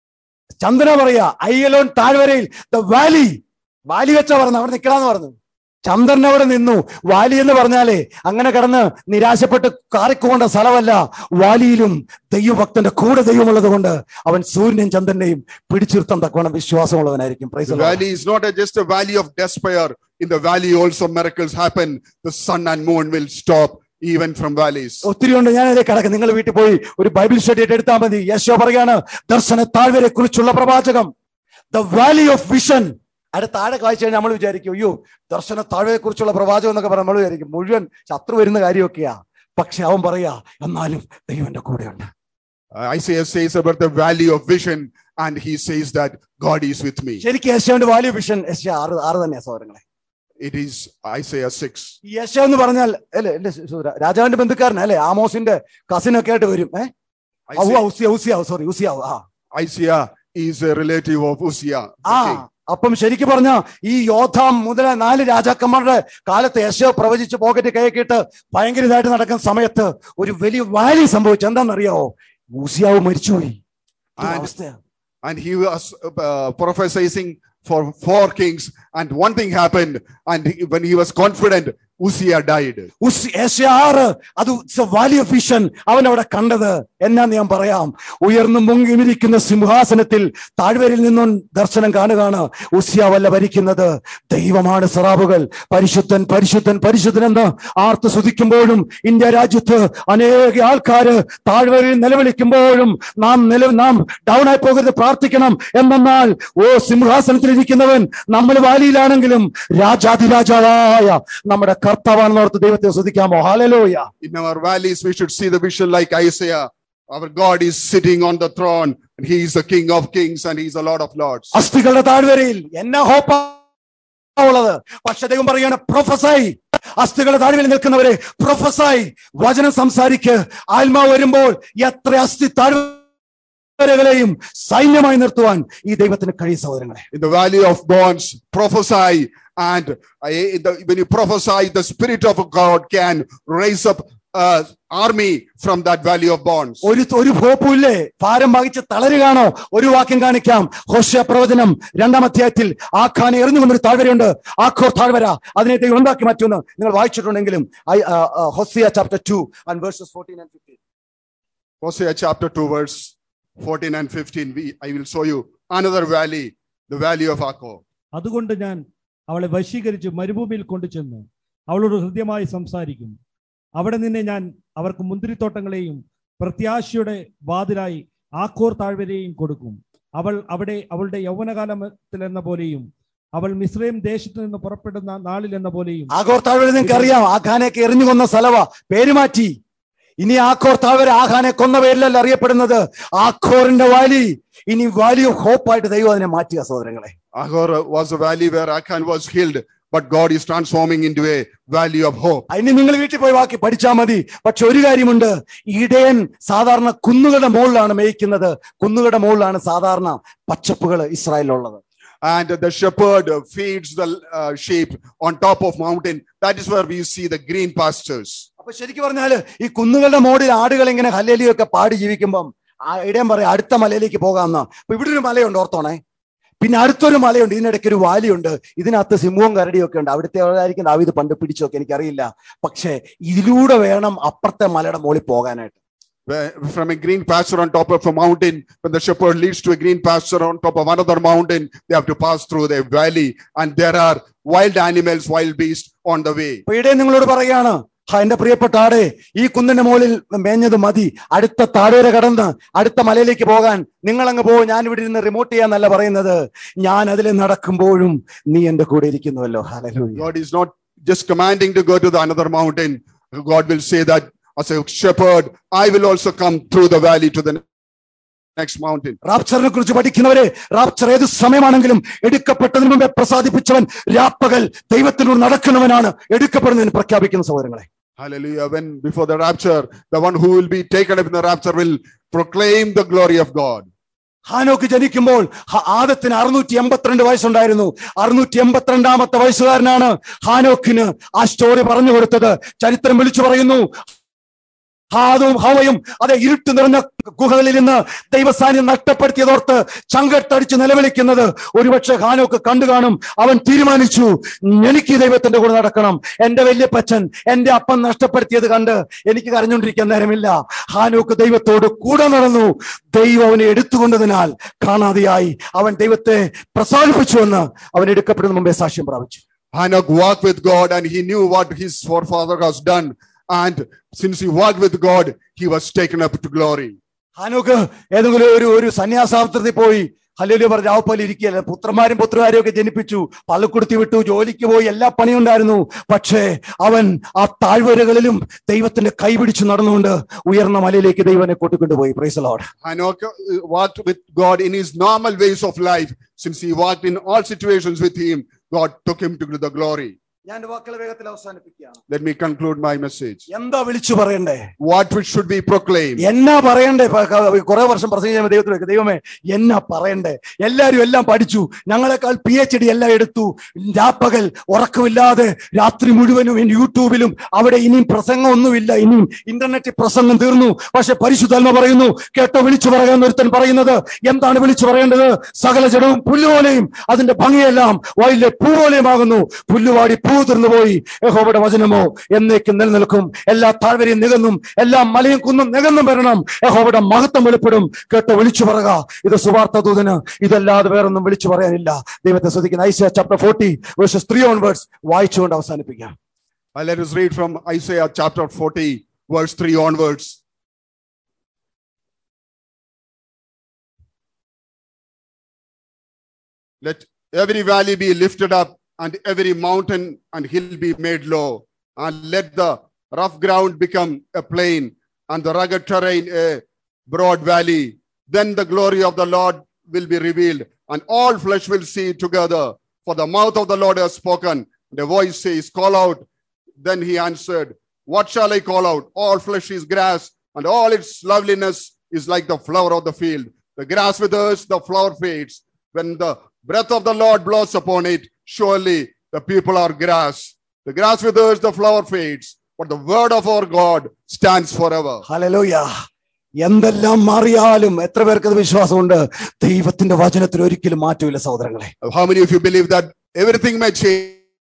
ചന്ദ്രന പറയാ അയ്യലോൻ താഴ്വരയിൽ ദ വാലി വാലി വെച്ചാ പറഞ്ഞു അവിടെ നിൽക്കടാന്ന് പറഞ്ഞു ചന്ദ്രൻ അവിടെ നിന്നു വാലി എന്ന് പറഞ്ഞാലേ അങ്ങനെ കിടന്ന് നിരാശപ്പെട്ട് കാറിക്കൊണ്ട സ്ഥലമല്ല വാലിയിലും ദൈവഭക്തന്റെ കൂടെ ദൈവമുള്ളത് കൊണ്ട് അവൻ സൂര്യനെയും ചന്ദ്രനെയും പിടിച്ചിരുത്താൻ തക്കവണ്ണം വിശ്വാസമുള്ളവനായിരിക്കും Praise the The Lord. valley is not a, just a valley of despair. In the valley, also miracles happen. The sun and moon will stop even from valleys. ഒത്തിരി ഉണ്ട് ഞാൻ അതിലേക്ക് കടക്കാം നിങ്ങൾ വീട്ടിൽ പോയി ഒരു ബൈബിൾ സ്റ്റഡി ആയിട്ട് എടുത്താൽ മതി യശോ പറയാണ് ദർശന താഴ്വരെ കുറിച്ചുള്ള പ്രവാചകം ദ വാലി ഓഫ് വിഷൻ അവിടെ താഴെ കാഴ്ച കഴിഞ്ഞാൽ നമ്മൾ വിചാരിക്കും അയ്യോ ദർശന താഴ്വരെ കുറിച്ചുള്ള പ്രവാചകം എന്നൊക്കെ പറഞ്ഞാൽ നമ്മൾ വിചാരിക്കും മുഴുവൻ ശത്രു വരുന്ന കാര്യമൊക്കെയാ പക്ഷെ അവൻ പറയാ എന്നാലും ദൈവന്റെ കൂടെയുണ്ട് Uh, Isaiah says about the valley of vision, and he says that God is with me. ശരിക്കും യശോന്റെ വാല്യൂ വിഷൻ യശ ആറ് ആറ് തന്നെയാ സൗരങ്ങളെ It is Isaiah 6. ഈ യശ എന്ന് പറഞ്ഞാൽ അല്ലേ എന്റെ രാജാവിന്റെ ബന്ധുക്കാരൻ അല്ലേ ആമോസിന്റെ കസിനൊക്കെ ആയിട്ട് വരും ഏഹ് Isaiah, ഔസിയ ഔസിയാവ് സോറി ഊസിയാവ് ആ Isaiah is a relative of Uzziah. the ആ king. അപ്പം ശരിക്കും പറഞ്ഞ ഈ യോധാം മുതല നാല് രാജാക്കന്മാരുടെ കാലത്ത് യശോ പ്രവചിച്ച് പോക്കറ്റ് കൈക്കിട്ട് ഭയങ്കര ഇതായിട്ട് നടക്കുന്ന സമയത്ത് ഒരു വലിയ വാലി സംഭവിച്ചു എന്താണെന്നറിയാവോ ഊസിയാവ് മരിച്ചുപോയി ഈ And- അവസ്ഥയാ and he was uh, prophesying for four kings and one thing happened and he- when he was confident Uzziah died ഉസ്- യേശയാറ് അത് വാലി ഓഫ് വിഷൻ അവൻ അവിടെ കണ്ടത് എന്നാന്ന് ഞാൻ പറയാം ഉയർന്നു മുങ്ങിമിരിക്കുന്ന സിംഹാസനത്തിൽ താഴ്വരയിൽ നിന്നും ദർശനം കാണുകയാണ് ഉസ്യാവല്ല ഭരിക്കുന്നത് ദൈവമാണ് സറാബുകൾ പരിശുദ്ധൻ പരിശുദ്ധൻ പരിശുദ്ധൻ എന്ന് ആർത്ത് സ്തുതിക്കുമ്പോഴും ഇന്ത്യ രാജ്യത്ത് അനേക ആൾക്കാര് താഴ്വരയിൽ നിലവിളിക്കുമ്പോഴും നാം നില നാം ഡൗൺ ആയി പോകരുത് പ്രാർത്ഥിക്കണം എന്നാൽ ഓ സിംഹാസനത്തിൽ ഇരിക്കുന്നവൻ നമ്മൾ വാലിയിലാണെങ്കിലും രാജാതിരാജാവായ നമ്മുടെ കർത്താവാണെന്ന് ഓർത്ത് ദൈവത്തെ സ്തുതിക്കാമോ ഹാലലോയ in our valleys we should see the vision like Isaiah our God is sitting on the throne and he is the king of kings and he is the lord of lords അസ്ഥികളുടെ താഴ്വരയിൽ എന്നാ ഹോപ്പാ ഉള്ളത് പക്ഷെ ദൈവം പറയാണ് പ്രൊഫസായി അസ്ഥികളുടെ താഴ്വരയിൽ നിൽക്കുന്നവരെ പ്രൊഫസായി വചനം സംസാരിക്ക് ആത്മാവ് വരുമ്പോൾ എത്ര അസ്ഥി താഴ്വരകളെയും സൈന്യമായി നിർത്തുവാൻ ഈ ദൈവത്തിന് കഴിയും സഹോദരങ്ങളെ in the valley of bones prophesy and uh, the- when you prophesy the spirit of God can raise up uh, army from that valley of bones ഒരു ഒരു ഹോപ്പുമില്ലേ ഭാരം വഹിച്ച് തളരുകയാണോ ഒരു വാക്യം കാണിക്കാം ഹോഷ്യ പ്രവചനം രണ്ടാം അധ്യായത്തിൽ ആഖാനെ എറിഞ്ഞു കൊണ്ടൊരു താഴ്വരയുണ്ട് ആഖോർ താഴ്വര അതിനെ ദൈവം ഉണ്ടാക്കി മാറ്റുമെന്ന് നിങ്ങൾ വായിച്ചിട്ടുണ്ടെങ്കിലും Hosea chapter two and verses fourteen and fifteen Hosea chapter 2 verse 14 and 15 we, I will show you another valley the valley of Akko അതുകൊണ്ട് ഞാൻ അവളെ വശീകരിച്ച് മരുഭൂമിയിൽ കൊണ്ടുചെന്ന് അവളോട് ഹൃദ്യമായി സംസാരിക്കും അവിടെ നിന്നെ ഞാൻ അവർക്ക് മുന്തിരിത്തോട്ടങ്ങളെയും പ്രത്യാശയുടെ വാതിലായി ആക്കോർ താഴ്വരയും കൊടുക്കും അവൾ അവിടെ അവളുടെ യൗവനകാലത്തിൽ എന്ന പോലെയും അവൾ മിശ്രയും ദേശത്ത് നിന്ന് പുറപ്പെടുന്ന നാളിൽ എന്ന പോലെയും ആഘോർ താഴ്വര നിങ്ങൾക്ക് അറിയാം ആഖാനെയൊക്കെ എറിഞ്ഞു കൊന്ന സ്ഥലവാ പേര് മാറ്റി ഇനി ആഖോർ താഴ്വര ആഖാനെ കൊന്ന പേരിലല്ല അറിയപ്പെടുന്നത് ആഖോറിന്റെ വാലി ഇനി വാലി ഓഫ് ഹോപ്പായിട്ട് ദൈവം അതിനെ മാറ്റുക സഹോദരങ്ങളെ Ahor was a valley where Achan was killed but God is transforming into a valley of hope. അതിന് നിങ്ങൾ വീട്ടിൽ പോയി ബാക്കി പഠിച്ചാൽ മതി പക്ഷെ ഒരു കാര്യമുണ്ട് ഇടയൻ സാധാരണ കുന്നുകളുടെ മുകളിലാണ് മേയ്ക്കുന്നത് കുന്നുകളുടെ മുകളിലാണ് സാധാരണ പച്ചപ്പുകൾ ഇസ്രായേലിലുള്ളത് And the shepherd uh, feeds the uh, sheep on top of mountain. That is where we see the green pastures. അപ്പൊ ശരിക്കും പറഞ്ഞാല് ഈ കുന്നുകളുടെ മോഡിൽ ആടുകൾ ഇങ്ങനെ ഹല്ലേലിയൊക്കെ പാടി ജീവിക്കുമ്പം ആ ഇടയൻ പറയും അടുത്ത മലയിലേക്ക് പോകാമെന്ന് അപ്പൊ ഇവിടെ ഒരു മലയുണ്ട് ഓർത്തോണേ പിന്നെ അടുത്തൊരു മലയുണ്ട് ഇതിനിടയ്ക്ക് ഒരു വാലിയുണ്ട് ഇതിനകത്ത് സിംഹവും കരടിയും ഒക്കെ ഉണ്ട് അവിടുത്തെ ആയിരിക്കും ദാവീദ് പണ്ട് പിടിച്ചൊക്കെ എനിക്കറിയില്ല പക്ഷേ ഇതിലൂടെ വേണം അപ്പുറത്തെ മലയുടെ മുകളിൽ പോകാനായിട്ട് Where- From a green pasture on top of a mountain, when the shepherd leads to a green pasture on top of another mountain, they have to pass through the valley, and there are wild animals, wild beasts on the way. അപ്പൊ ഇടയൻ നിങ്ങളോട് പറയാണ് "ഹാ, എന്റെ പ്രിയപ്പെട്ട ആടെ ഈ കുന്നിന്റെ മുകളിൽ മേഞ്ഞത് മതി അടുത്ത താഴേര കടന്ന് അടുത്ത മലയിലേക്ക് പോകാൻ നിങ്ങൾ അങ്ങ് പോകും ഞാൻ ഇവിടെ ഇരുന്ന് റിമോട്ട് ചെയ്യാന്നല്ല പറയുന്നത് ഞാൻ അതിൽ നടക്കുമ്പോഴും നീ എന്റെ കൂടെ ഇരിക്കുന്നുവല്ലോ hallelujah God is not just commanding to go to the another mountain. God will say that as a shepherd, I will also come through the valley to the next mountain. റാപ്ചറിനെ കുറിച്ച് പഠിക്കുന്നവരെ റാപ്ചർ ഏത് സമയമാണെങ്കിലും എടുക്കപ്പെട്ടതിന് മുമ്പേ പ്രസാദിപ്പിച്ചവൻ രാപ്പകൽ ദൈവത്തിനോട് നടക്കുന്നവനാണ് എടുക്കപ്പെടുന്നതിന് പ്രഖ്യാപിക്കുന്ന സഹോദരങ്ങളെ Hallelujah. When before the rapture, the one who will be taken up in the rapture will proclaim the glory of God. ഹാനോക്ക് ജനിക്കുമ്പോൾ ഹ- ആദത്തിന് അറുന്നൂറ്റി എൺപത്തിരണ്ട് വയസ്സുണ്ടായിരുന്നു അറുന്നൂറ്റി എൺപത്തിരണ്ടാമത്തെ വയസ്സുകാരനാണ് ഹാനോക്കിന് ആ സ്റ്റോറി പറഞ്ഞു കൊടുത്തത് ചരിത്രം വിളിച്ചു പറയുന്നു ഹാദവും ഹവയും അതെ ഇരുട്ട് നിറഞ്ഞ ഗുഹകളിൽ നിന്ന് ദൈവസാന്നിധ്യം നഷ്ടപ്പെടുത്തിയതോർത്ത് ചങ്കട്ടടിച്ച് നിലവിളിക്കുന്നത് ഒരുപക്ഷെ ഹാനോക്ക് കണ്ടു കാണും അവൻ തീരുമാനിച്ചു എനിക്ക് ദൈവത്തിന്റെ കൂടെ നടക്കണം എന്റെ വല്യപ്പച്ചൻ എന്റെ അപ്പൻ നഷ്ടപ്പെടുത്തിയത് കണ്ട് എനിക്ക് കരഞ്ഞുകൊണ്ടിരിക്കാൻ നേരമില്ല ഹാനോക്ക് ദൈവത്തോട് കൂടെ നടന്നു ദൈവം അവനെ എടുത്തുകൊണ്ടതിനാൽ കാണാതെയായി അവൻ ദൈവത്തെ പ്രസാദിപ്പിച്ചുവെന്ന് അവൻ എടുക്കപ്പെടുന്ന മുമ്പേ സാക്ഷ്യം പ്രാപിച്ചു Hanok walked with God and he knew what his forefather has done. And since he walked with God, he was taken up to glory. ഹാനോക്ക് ഏതെങ്കിലും ഒരു ഒരു സന്യാസാവത്രത്തിൽ പോയി ഹല്ലേലൂയ പറഞ്ഞ രാവപ്പലി ഇരിക്കുകയല്ല പുത്രന്മാരും പുത്രമാരും ഒക്കെ ജനിപ്പിച്ചു പള്ളിക്കുടുത്തി വിട്ടു ജോലിക്ക് പോയി എല്ലാ പണിയും ഉണ്ടായിരുന്നു പക്ഷേ അവൻ ആ താഴ്വരകളിലും ദൈവത്തിന്റെ കൈപിടിച്ച് നടന്നുകൊണ്ട് ഉയർന്ന മലയിലേക്ക് ദൈവനെ കൊട്ടിക്കൊണ്ടുപോയി praise Lord Hanok uh, walked with God in his normal ways of life. Since he walked in all situations with him, God took him to the glory. ഞാൻ എന്റെ വാക്കുകളെ വേഗത്തിൽ അവസാനിപ്പിക്കുകയാണ് Let me conclude my message. എന്താ വിളിച്ചു പറയണ്ടേ What we should be proclaimed. എന്നാ പറയണ്ടേ പ- ക- കുറെ വർഷം പ്രസംഗിച്ച ദൈവത്തിൽ വെക്ക് ദൈവമേ എന്നാ പറയണ്ടേ എല്ലാരും എല്ലാം പഠിച്ചു ഞങ്ങളെക്കാൾ പി എച്ച് ഡി എല്ലാം എടുത്തു രാപ്പകൽ ഉറക്കമില്ലാതെ രാത്രി മുഴുവനും ഇനി യൂട്യൂബിലും അവിടെ ഇനിയും പ്രസംഗം ഒന്നുമില്ല ഇനിയും ഇന്റർനെറ്റിൽ പ്രസംഗം തീർന്നു പക്ഷെ പരിശുദ്ധാത്മ പറയുന്നു കേട്ടോ വിളിച്ചു പറയാൻ ഒരുത്തൻ പറയുന്നത് എന്താണ് വിളിച്ചു പറയേണ്ടത് സകല ജഡവും പുല്ലുപോലെയും അതിന്റെ ഭംഗിയെല്ലാം വയലിലെ പൂ പോലെയുമാകുന്നു പുല്ലുവാടി പൂ തീർന്നു പോയി യഹോവയുടെ വചനമോ എന്നേക്കും നിലനിൽക്കും എല്ലാ താഴ്വരയും നികന്നും എല്ലാ മലയും കുന്നും നികന്നും വരണം യഹോവയുടെ മഹത്വം വെളിപ്പെടും കേട്ടോ വിളിച്ചു പറയുക ഇത് സുവാർത്ത ദൂതന് ഇതല്ലാതെ വേറൊന്നും വിളിച്ചു പറയാനില്ല ദൈവത്തെ ശ്രദ്ധിക്കുന്ന Isaiah chapter forty verses three onwards വായിച്ചുകൊണ്ട് അവസാനിപ്പിക്കാം Uh, let us read from Isaiah chapter 40, verse 3 onwards. Let every valley be lifted up, and every mountain and hill be made low, and let the rough ground become a plain, and the rugged terrain a broad valley. Then the glory of the Lord will be revealed, and all flesh will see it together. For the mouth of the Lord has spoken. The voice says, Call out. Then he answered, What shall I call out? All flesh is grass, and all its loveliness is like the flower of the field. The grass withers, the flower fades. When the breath of the Lord blows upon it, surely the people are grass. The grass withers, the flower fades, but the word of our God stands forever. ഹലലൂയ എന്തെല്ലാം മാറിയാലും എത്ര പേർക്ക് അത് വിശ്വാസമുണ്ട് ദൈവത്തിന്റെ വചനത്തിൽ ഒരിക്കലും മാറ്റമില്ല സഹോദരങ്ങളെ How many of you believe that everything may change?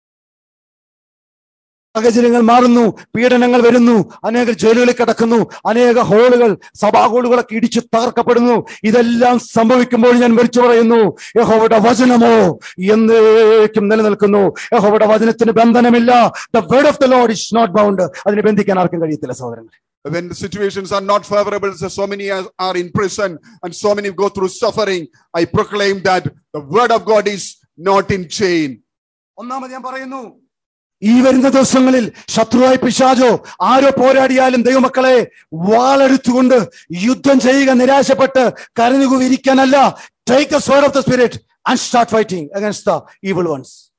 സാഹചര്യങ്ങൾ മാറുന്നു പീഡനങ്ങൾ വരുന്നു അനേക ജയിലുകളിൽ കിടക്കുന്നു അനേക ഹോളുകൾ സഭാ ഹോളുകളൊക്കെ ഇടിച്ചു തകർക്കപ്പെടുന്നു ഇതെല്ലാം സംഭവിക്കുമ്പോൾ ഞാൻ വിളിച്ചു പറയുന്നു യഹോവയുടെ വചനമോ എന്നേക്കും നിലനിൽക്കുന്നു യഹോവയുടെ വചനത്തിന് ബന്ധനമില്ല the word of the Lord is not bound അതിനെ ബന്ധിക്കാൻ ആർക്കും കഴിയത്തില്ല സഹോദരങ്ങൾ when the situations are not favorable, so, so many are, are in prison and so many go through suffering, I proclaim that the word of God is not in chain. ഒന്നാമത് ഞാൻ പറയുന്നു ഈ വരുന്ന ദിവസങ്ങളിൽ ശത്രുവായ പിശാചോ ആരോ പോരാടിയാലും ദൈവമക്കളെ വാളെടുത്തുകൊണ്ട് യുദ്ധം ചെയ്യുക നിരാശപ്പെട്ട് കരഞ്ഞുകുവിരിക്കാനല്ല take a sword of the spirit and start fighting against the evil ones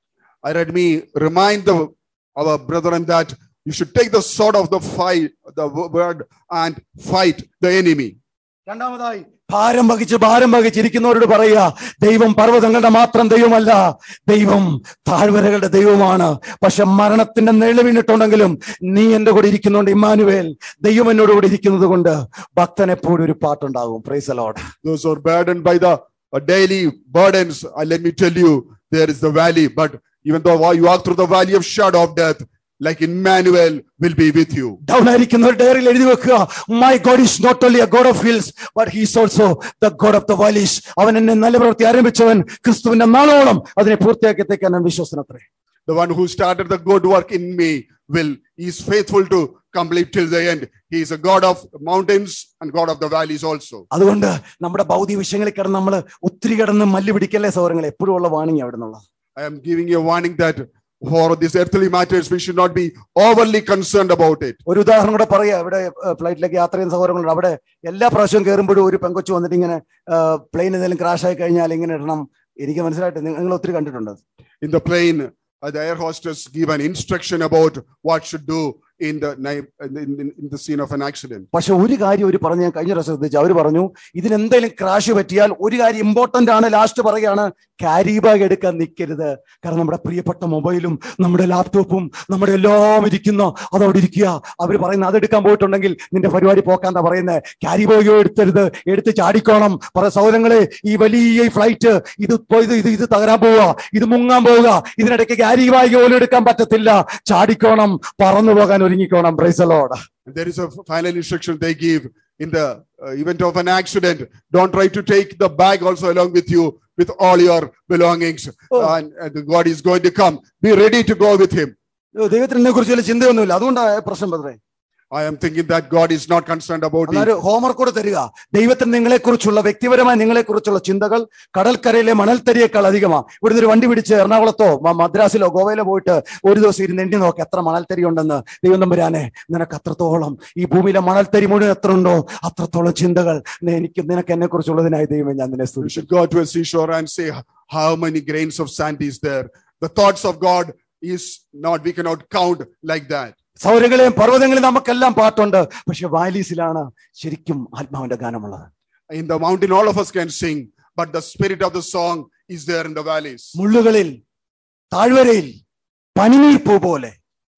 I let me remind the, our brethren that you should take the sword of the fight, the word, and fight the enemy. രണ്ടാമതായി ഭാരം വഹിച്ച് ഭാരം വഹിച്ചിരിക്കുന്നവരോട് പറയുക ദൈവം പർവ്വതങ്ങളുടെ മാത്രം ദൈവമല്ല ദൈവം താഴ്വരകളുടെ ദൈവമാണ് പക്ഷെ മരണത്തിന്റെ നിഴല് വീണിട്ടുണ്ടെങ്കിലും നീ എന്റെ കൂടെ ഇരിക്കുന്നുണ്ട് ഇമ്മാനുവേൽ ദൈവം എന്നോട് കൂടെ ഇരിക്കുന്നത് കൊണ്ട് ഭക്തൻ എപ്പോഴും ഒരു പാട്ടുണ്ടാകും praise the Lord Those who are burdened by the uh, daily burdens, uh, let me tell you, there is the valley. But even though you walk through the valley of shadow of death, like Emmanuel will be with you. Down ആയിരിക്കുന്ന ഒരു ഡയറിയിൽ എഴുതി വെക്കുക my God is not only a God of hills but he's also the God of the valleys അവൻ എന്നെ നല്ല പ്രവൃത്തി ആരംഭിച്ചവൻ ക്രിസ്തുവിന്റെ നാളോളം അതിനെ പൂർത്തിയാക്കിയത്തേക്ക് ഞാൻ വിശ്വസനത്രേ The one who started the good work in me will, he is faithful to complete till the end. He is a God of mountains and God of the valleys also. അതുകൊണ്ട് നമ്മുടെ ഭൗതിക വിഷയങ്ങളിൽ കിടന്ന് നമ്മൾ ഒത്തിരി കിടന്ന് മല്ല് പിടിക്കല്ലേ സൗരങ്ങൾ എപ്പോഴും ഉള്ള വാണിംഗ് അവിടെ നിന്നുള്ള I am giving you a warning that for these earthly matters, we should not be overly concerned about it. ഒരു ഉദാഹരണം കൂടെ പറയാ ഇവിടെ ഫ്ലൈറ്റിലേക്ക് യാത്ര ചെയ്യുന്ന സൗകര്യങ്ങളുണ്ട് അവിടെ എല്ലാ പ്രാവശ്യവും കയറുമ്പോഴും ഒരു പെങ്കൊച്ചു വന്നിട്ട് ഇങ്ങനെ പ്ലെയിൻ എന്തെങ്കിലും ക്രാഷ് ആയി കഴിഞ്ഞാൽ ഇങ്ങനെ ഇടണം എനിക്ക് മനസ്സിലായിട്ട് നിങ്ങൾ നിങ്ങൾ ഒത്തിരി കണ്ടിട്ടുണ്ട് In the plane, uh, the air hostess give an instruction about what should do in the ni- in, in, in the scene of an accident. പക്ഷെ ഒരു കാര്യം അവർ പറഞ്ഞു ഞാൻ കഴിഞ്ഞ പ്രാവശ്യം ശ്രദ്ധിച്ചു അവർ പറഞ്ഞു ഇതിനെന്തെങ്കിലും ക്രാഷ് പറ്റിയാൽ ഒരു കാര്യം ഇമ്പോർട്ടന്റ് ആണ് ലാസ്റ്റ് പറയുകയാണ് ക്യാരി ബാഗ് എടുക്കാൻ നിൽക്കരുത് കാരണം നമ്മുടെ പ്രിയപ്പെട്ട മൊബൈലും നമ്മുടെ ലാപ്ടോപ്പും നമ്മുടെ എല്ലാം ഇരിക്കുന്ന അതവിടെ ഇരിക്കുക അവർ പറയുന്ന അതെടുക്കാൻ പോയിട്ടുണ്ടെങ്കിൽ നിന്റെ പരിപാടി പോക്കാന്താ പറയുന്നത് ക്യാരി ബാഗോ എടുത്തരുത് എടുത്ത് ചാടിക്കോണം പറ സൗരങ്ങളെ ഈ വലിയ ഫ്ലൈറ്റ് ഇത് ഇപ്പൊ ഇത് ഇത് ഇത് തകരാൻ പോവുക ഇത് മുങ്ങാൻ പോവുക ഇതിനിടയ്ക്ക് ക്യാരി ബാഗ് പോലും എടുക്കാൻ പറ്റത്തില്ല ചാടിക്കോണം പറന്നു പോകാൻ ഒരുങ്ങിക്കോണം ബ്രൈസലോട് And there is a final instruction they give in the uh, event of an accident. Don't try to take the bag also along with you with all your belongings. Oh. And, and God is going to come. Be ready to go with Him. ദൈവത്തിനെ കുറിച്ച് വലിയ ചിന്തയൊന്നുമില്ല അതുകൊണ്ടാണ് പ്രശ്നം പത്രേ I am thinking that God is not concerned about it. അന്നൊരു homework കൂടെ തരിക ദൈവത്തിന് നിങ്ങളെ കുറിച്ചുള്ള വ്യക്തിപരമായ നിങ്ങളെ കുറിച്ചുള്ള ചിന്തകൾ കടൽക്കരയിലെ മണൽത്തരിയേക്കാൾ അധികമാണ് ഇവിടുന്ന് ഒരു വണ്ടി പിടിച്ച് എറണാകുളത്തോ മ- മദ്രാസിലോ ഗോവയിലോ പോയിട്ട് ഒരു ദിവസം ഇരുന്ന് എണ്ണി നോക്ക് എത്ര മണൽത്തരി ഉണ്ടെന്ന് ദൈവം തമ്പുരാനെ നിനക്ക് അത്രത്തോളം ഈ ഭൂമിയിലെ മണൽത്തരി മുഴുവൻ എത്ര ഉണ്ടോ അത്രത്തോളം ചിന്തകൾ നി- എനിക്ക് നിനക്ക് എന്നെ കുറിച്ചുള്ളതിനായി ദൈവം ഞാൻ നിന്നെ We സ്തുതിച്ചു should go to a seashore and say, How many grains of sand is there? The thoughts of God is not, we cannot count like that. സൗരങ്ങളെയും പർവ്വതങ്ങളെയും നമുക്കെല്ലാം പാട്ടുണ്ട് പക്ഷെ വാലീസിലാണ് ശരിക്കും ആത്മാവിന്റെ ഗാനമുള്ളത് In the mountain, all of us can sing, but the spirit of the song is there in the valleys. മുള്ളുകളിൽ താഴ്വരയിൽ പനിനീർ പൂ പോലെ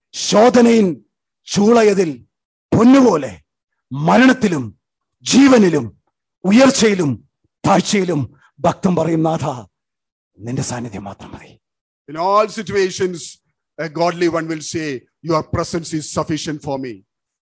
ശോധനയിൽ ചൂളയതിൽ പൊന്നുപോലെ മരണത്തിലും ജീവനിലും ഉയർച്ചയിലും താഴ്ചയിലും ഭക്തം പറയും നാഥ നിന്റെ സാന്നിധ്യം മാത്രം മതി In all situations, a godly one will say, Your presence is sufficient for me.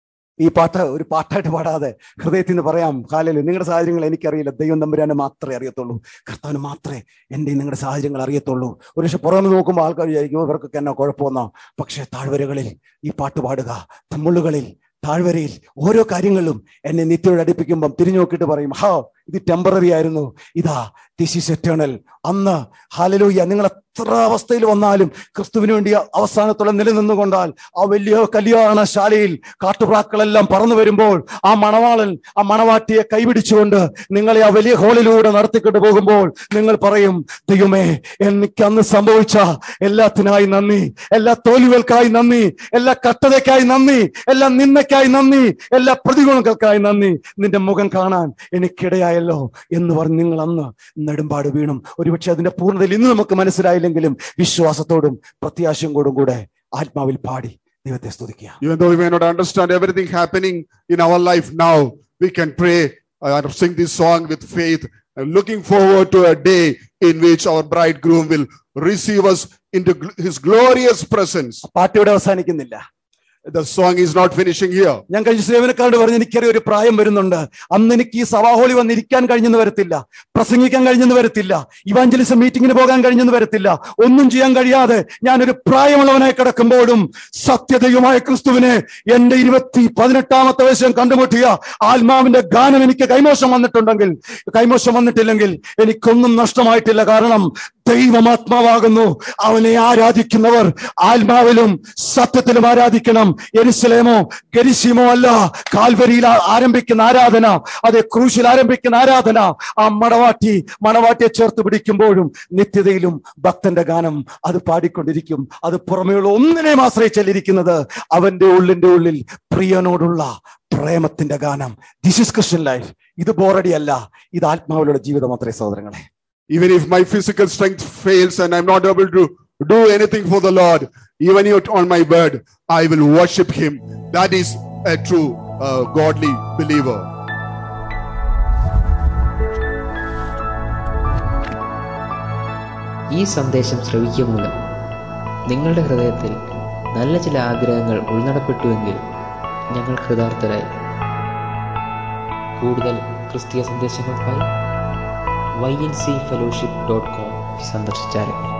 ഈ പാട്ട് ഒരു പാട്ടായിട്ട് പാടാതെ ഹൃദയത്തിൽ നിന്ന് പറയാം കാലിൽ നിങ്ങളുടെ സാഹചര്യങ്ങൾ എനിക്കറിയില്ല ദൈവം തമ്പുരാനെ മാത്രമേ അറിയത്തുള്ളൂ കർത്താവിന് മാത്രമേ എൻ്റെ നിങ്ങളുടെ സാഹചര്യങ്ങൾ അറിയത്തുള്ളൂ ഒരു പക്ഷെ പുറമെ നോക്കുമ്പോൾ ആൾക്കാർ വിചാരിക്കും "ഓ, ഇവർക്കൊക്കെ എന്നാ കുഴപ്പമെന്നോ പക്ഷെ താഴ്വരകളിൽ ഈ പാട്ട് പാടുക മുള്ളുകളിൽ താഴ്വരയിൽ ഓരോ കാര്യങ്ങളിലും എന്നെ നിത്യയോട് അടുപ്പിക്കുമ്പം തിരിഞ്ഞു നോക്കിയിട്ട് പറയും ഹാ ഇത് ടെമ്പററി ആയിരുന്നു ഇതാ ദിസ് ഈസ് എറ്റേണൽ അന്ന് ഹാലലൂയ നിങ്ങൾ എത്ര അവസ്ഥയിൽ വന്നാലും ക്രിസ്തുവിന് വേണ്ടി അവസാനത്തോളം നിലനിന്നുകൊണ്ടാൽ ആ വലിയ കല്യാണശാലയിൽ കാട്ടുപ്രാക്കളെല്ലാം പറന്നു വരുമ്പോൾ ആ മണവാളൻ ആ മണവാട്ടിയെ കൈപിടിച്ചുകൊണ്ട് നിങ്ങളെ ആ വലിയ ഹോളിലൂടെ നടത്തിക്കൊണ്ട് പോകുമ്പോൾ നിങ്ങൾ പറയും ദൈവമേ എനിക്ക് അന്ന് സംഭവിച്ച എല്ലാത്തിനായി നന്ദി എല്ലാ തോൽവികൾക്കായി നന്ദി എല്ലാ കട്ടതയ്ക്കായി നന്ദി എല്ലാ നിന്നയ്ക്കായി നന്ദി എല്ലാ പ്രതികൂലങ്ങൾക്കായി നന്ദി നിന്റെ മുഖം കാണാൻ എനിക്കിടയായല്ലോ എന്ന് പറഞ്ഞ് നിങ്ങൾ അന്ന് നെടുമ്പാട് വീണും ഒരുപക്ഷെ അതിന്റെ പൂർണ്ണതയിൽ ഇന്ന് നമുക്ക് മനസ്സിലായില്ലെങ്കിലും വിശ്വാസത്തോടും പ്രത്യാശയും കൂടും കൂടെ ആത്മാവിൽ പാടി ദൈവത്തെ സ്തുതിക്കുക Even though we may not understand everything happening in our life now, we can pray and sing this song with faith and looking forward to a day in which our bridegroom will receive us into gl- his glorious presence. പാട്ട് ഇവിടെ അവസാനിക്കുന്നില്ല The song is not finishing here. ഞാൻ കഴിഞ്ഞ സേവനക്കാരോട് പറഞ്ഞ് എനിക്കറിയ ഒരു പ്രായം വരുന്നുണ്ട് അന്ന് എനിക്ക് ഈ സഭാഹോളി വന്നിരിക്കാൻ കഴിഞ്ഞെന്ന് വരത്തില്ല പ്രസംഗിക്കാൻ കഴിഞ്ഞെന്ന് വരത്തില്ല ഇവാഞ്ചലിസം മീറ്റിങ്ങിന് പോകാൻ കഴിഞ്ഞെന്ന് വരത്തില്ല ഒന്നും ചെയ്യാൻ കഴിയാതെ ഞാനൊരു പ്രായമുള്ളവനായി കിടക്കുമ്പോഴും സത്യതയുമായ ക്രിസ്തുവിനെ എന്റെ ഇരുപത്തി പതിനെട്ടാമത്തെ വയസ്സം കണ്ടുമുട്ടിയ ആത്മാവിന്റെ ഗാനം എനിക്ക് കൈമോശം വന്നിട്ടുണ്ടെങ്കിൽ കൈമോശം വന്നിട്ടില്ലെങ്കിൽ എനിക്കൊന്നും നഷ്ടമായിട്ടില്ല കാരണം ദൈവമാത്മാവാകുന്നു അവനെ ആരാധിക്കുന്നവർ ആത്മാവിലും സത്യത്തിലും ആരാധിക്കണം എരിശിലേമോ ഗരിശീമോ അല്ല കാൽവരിയിൽ ആ- ആരംഭിക്കുന്ന ആരാധന അതെ ക്രൂശിൽ ആരംഭിക്കുന്ന ആരാധന ആ മണവാട്ടി മണവാട്ടിയെ ചേർത്ത് പിടിക്കുമ്പോഴും നിത്യതയിലും ഭക്തന്റെ ഗാനം അത് പാടിക്കൊണ്ടിരിക്കും അത് പുറമേയുള്ള ഒന്നിനെയും ആശ്രയിച്ചല്ലിരിക്കുന്നത് അവന്റെ ഉള്ളിന്റെ ഉള്ളിൽ പ്രിയനോടുള്ള പ്രേമത്തിന്റെ ഗാനം ദിസ് ഇസ് ക്രിസ്ത്യൻ ലൈഫ് ഇത് ബോറടി അല്ല ഇത് ആത്മാവിലുള്ള ജീവിതം അത്രേ സഹോദരങ്ങളെ Even if my physical strength fails and I'm not able to do anything for the Lord, even if on my bed, I will worship Him. That is a true uh, godly believer. ഈ സന്ദേശം ശ്രവിക്കുക മൂലം നിങ്ങളുടെ ഹൃദയത്തിൽ നല്ല ചില ആഗ്രഹങ്ങൾ ഉൾനടപ്പെട്ടുവെങ്കിൽ ഞങ്ങൾ കൃതാർത്ഥരായി കൂടുതൽ ക്രിസ്തീയ സന്ദേശങ്ങൾക്കായി Y N C fellowship dot com സന്ദർശിച്ചാലും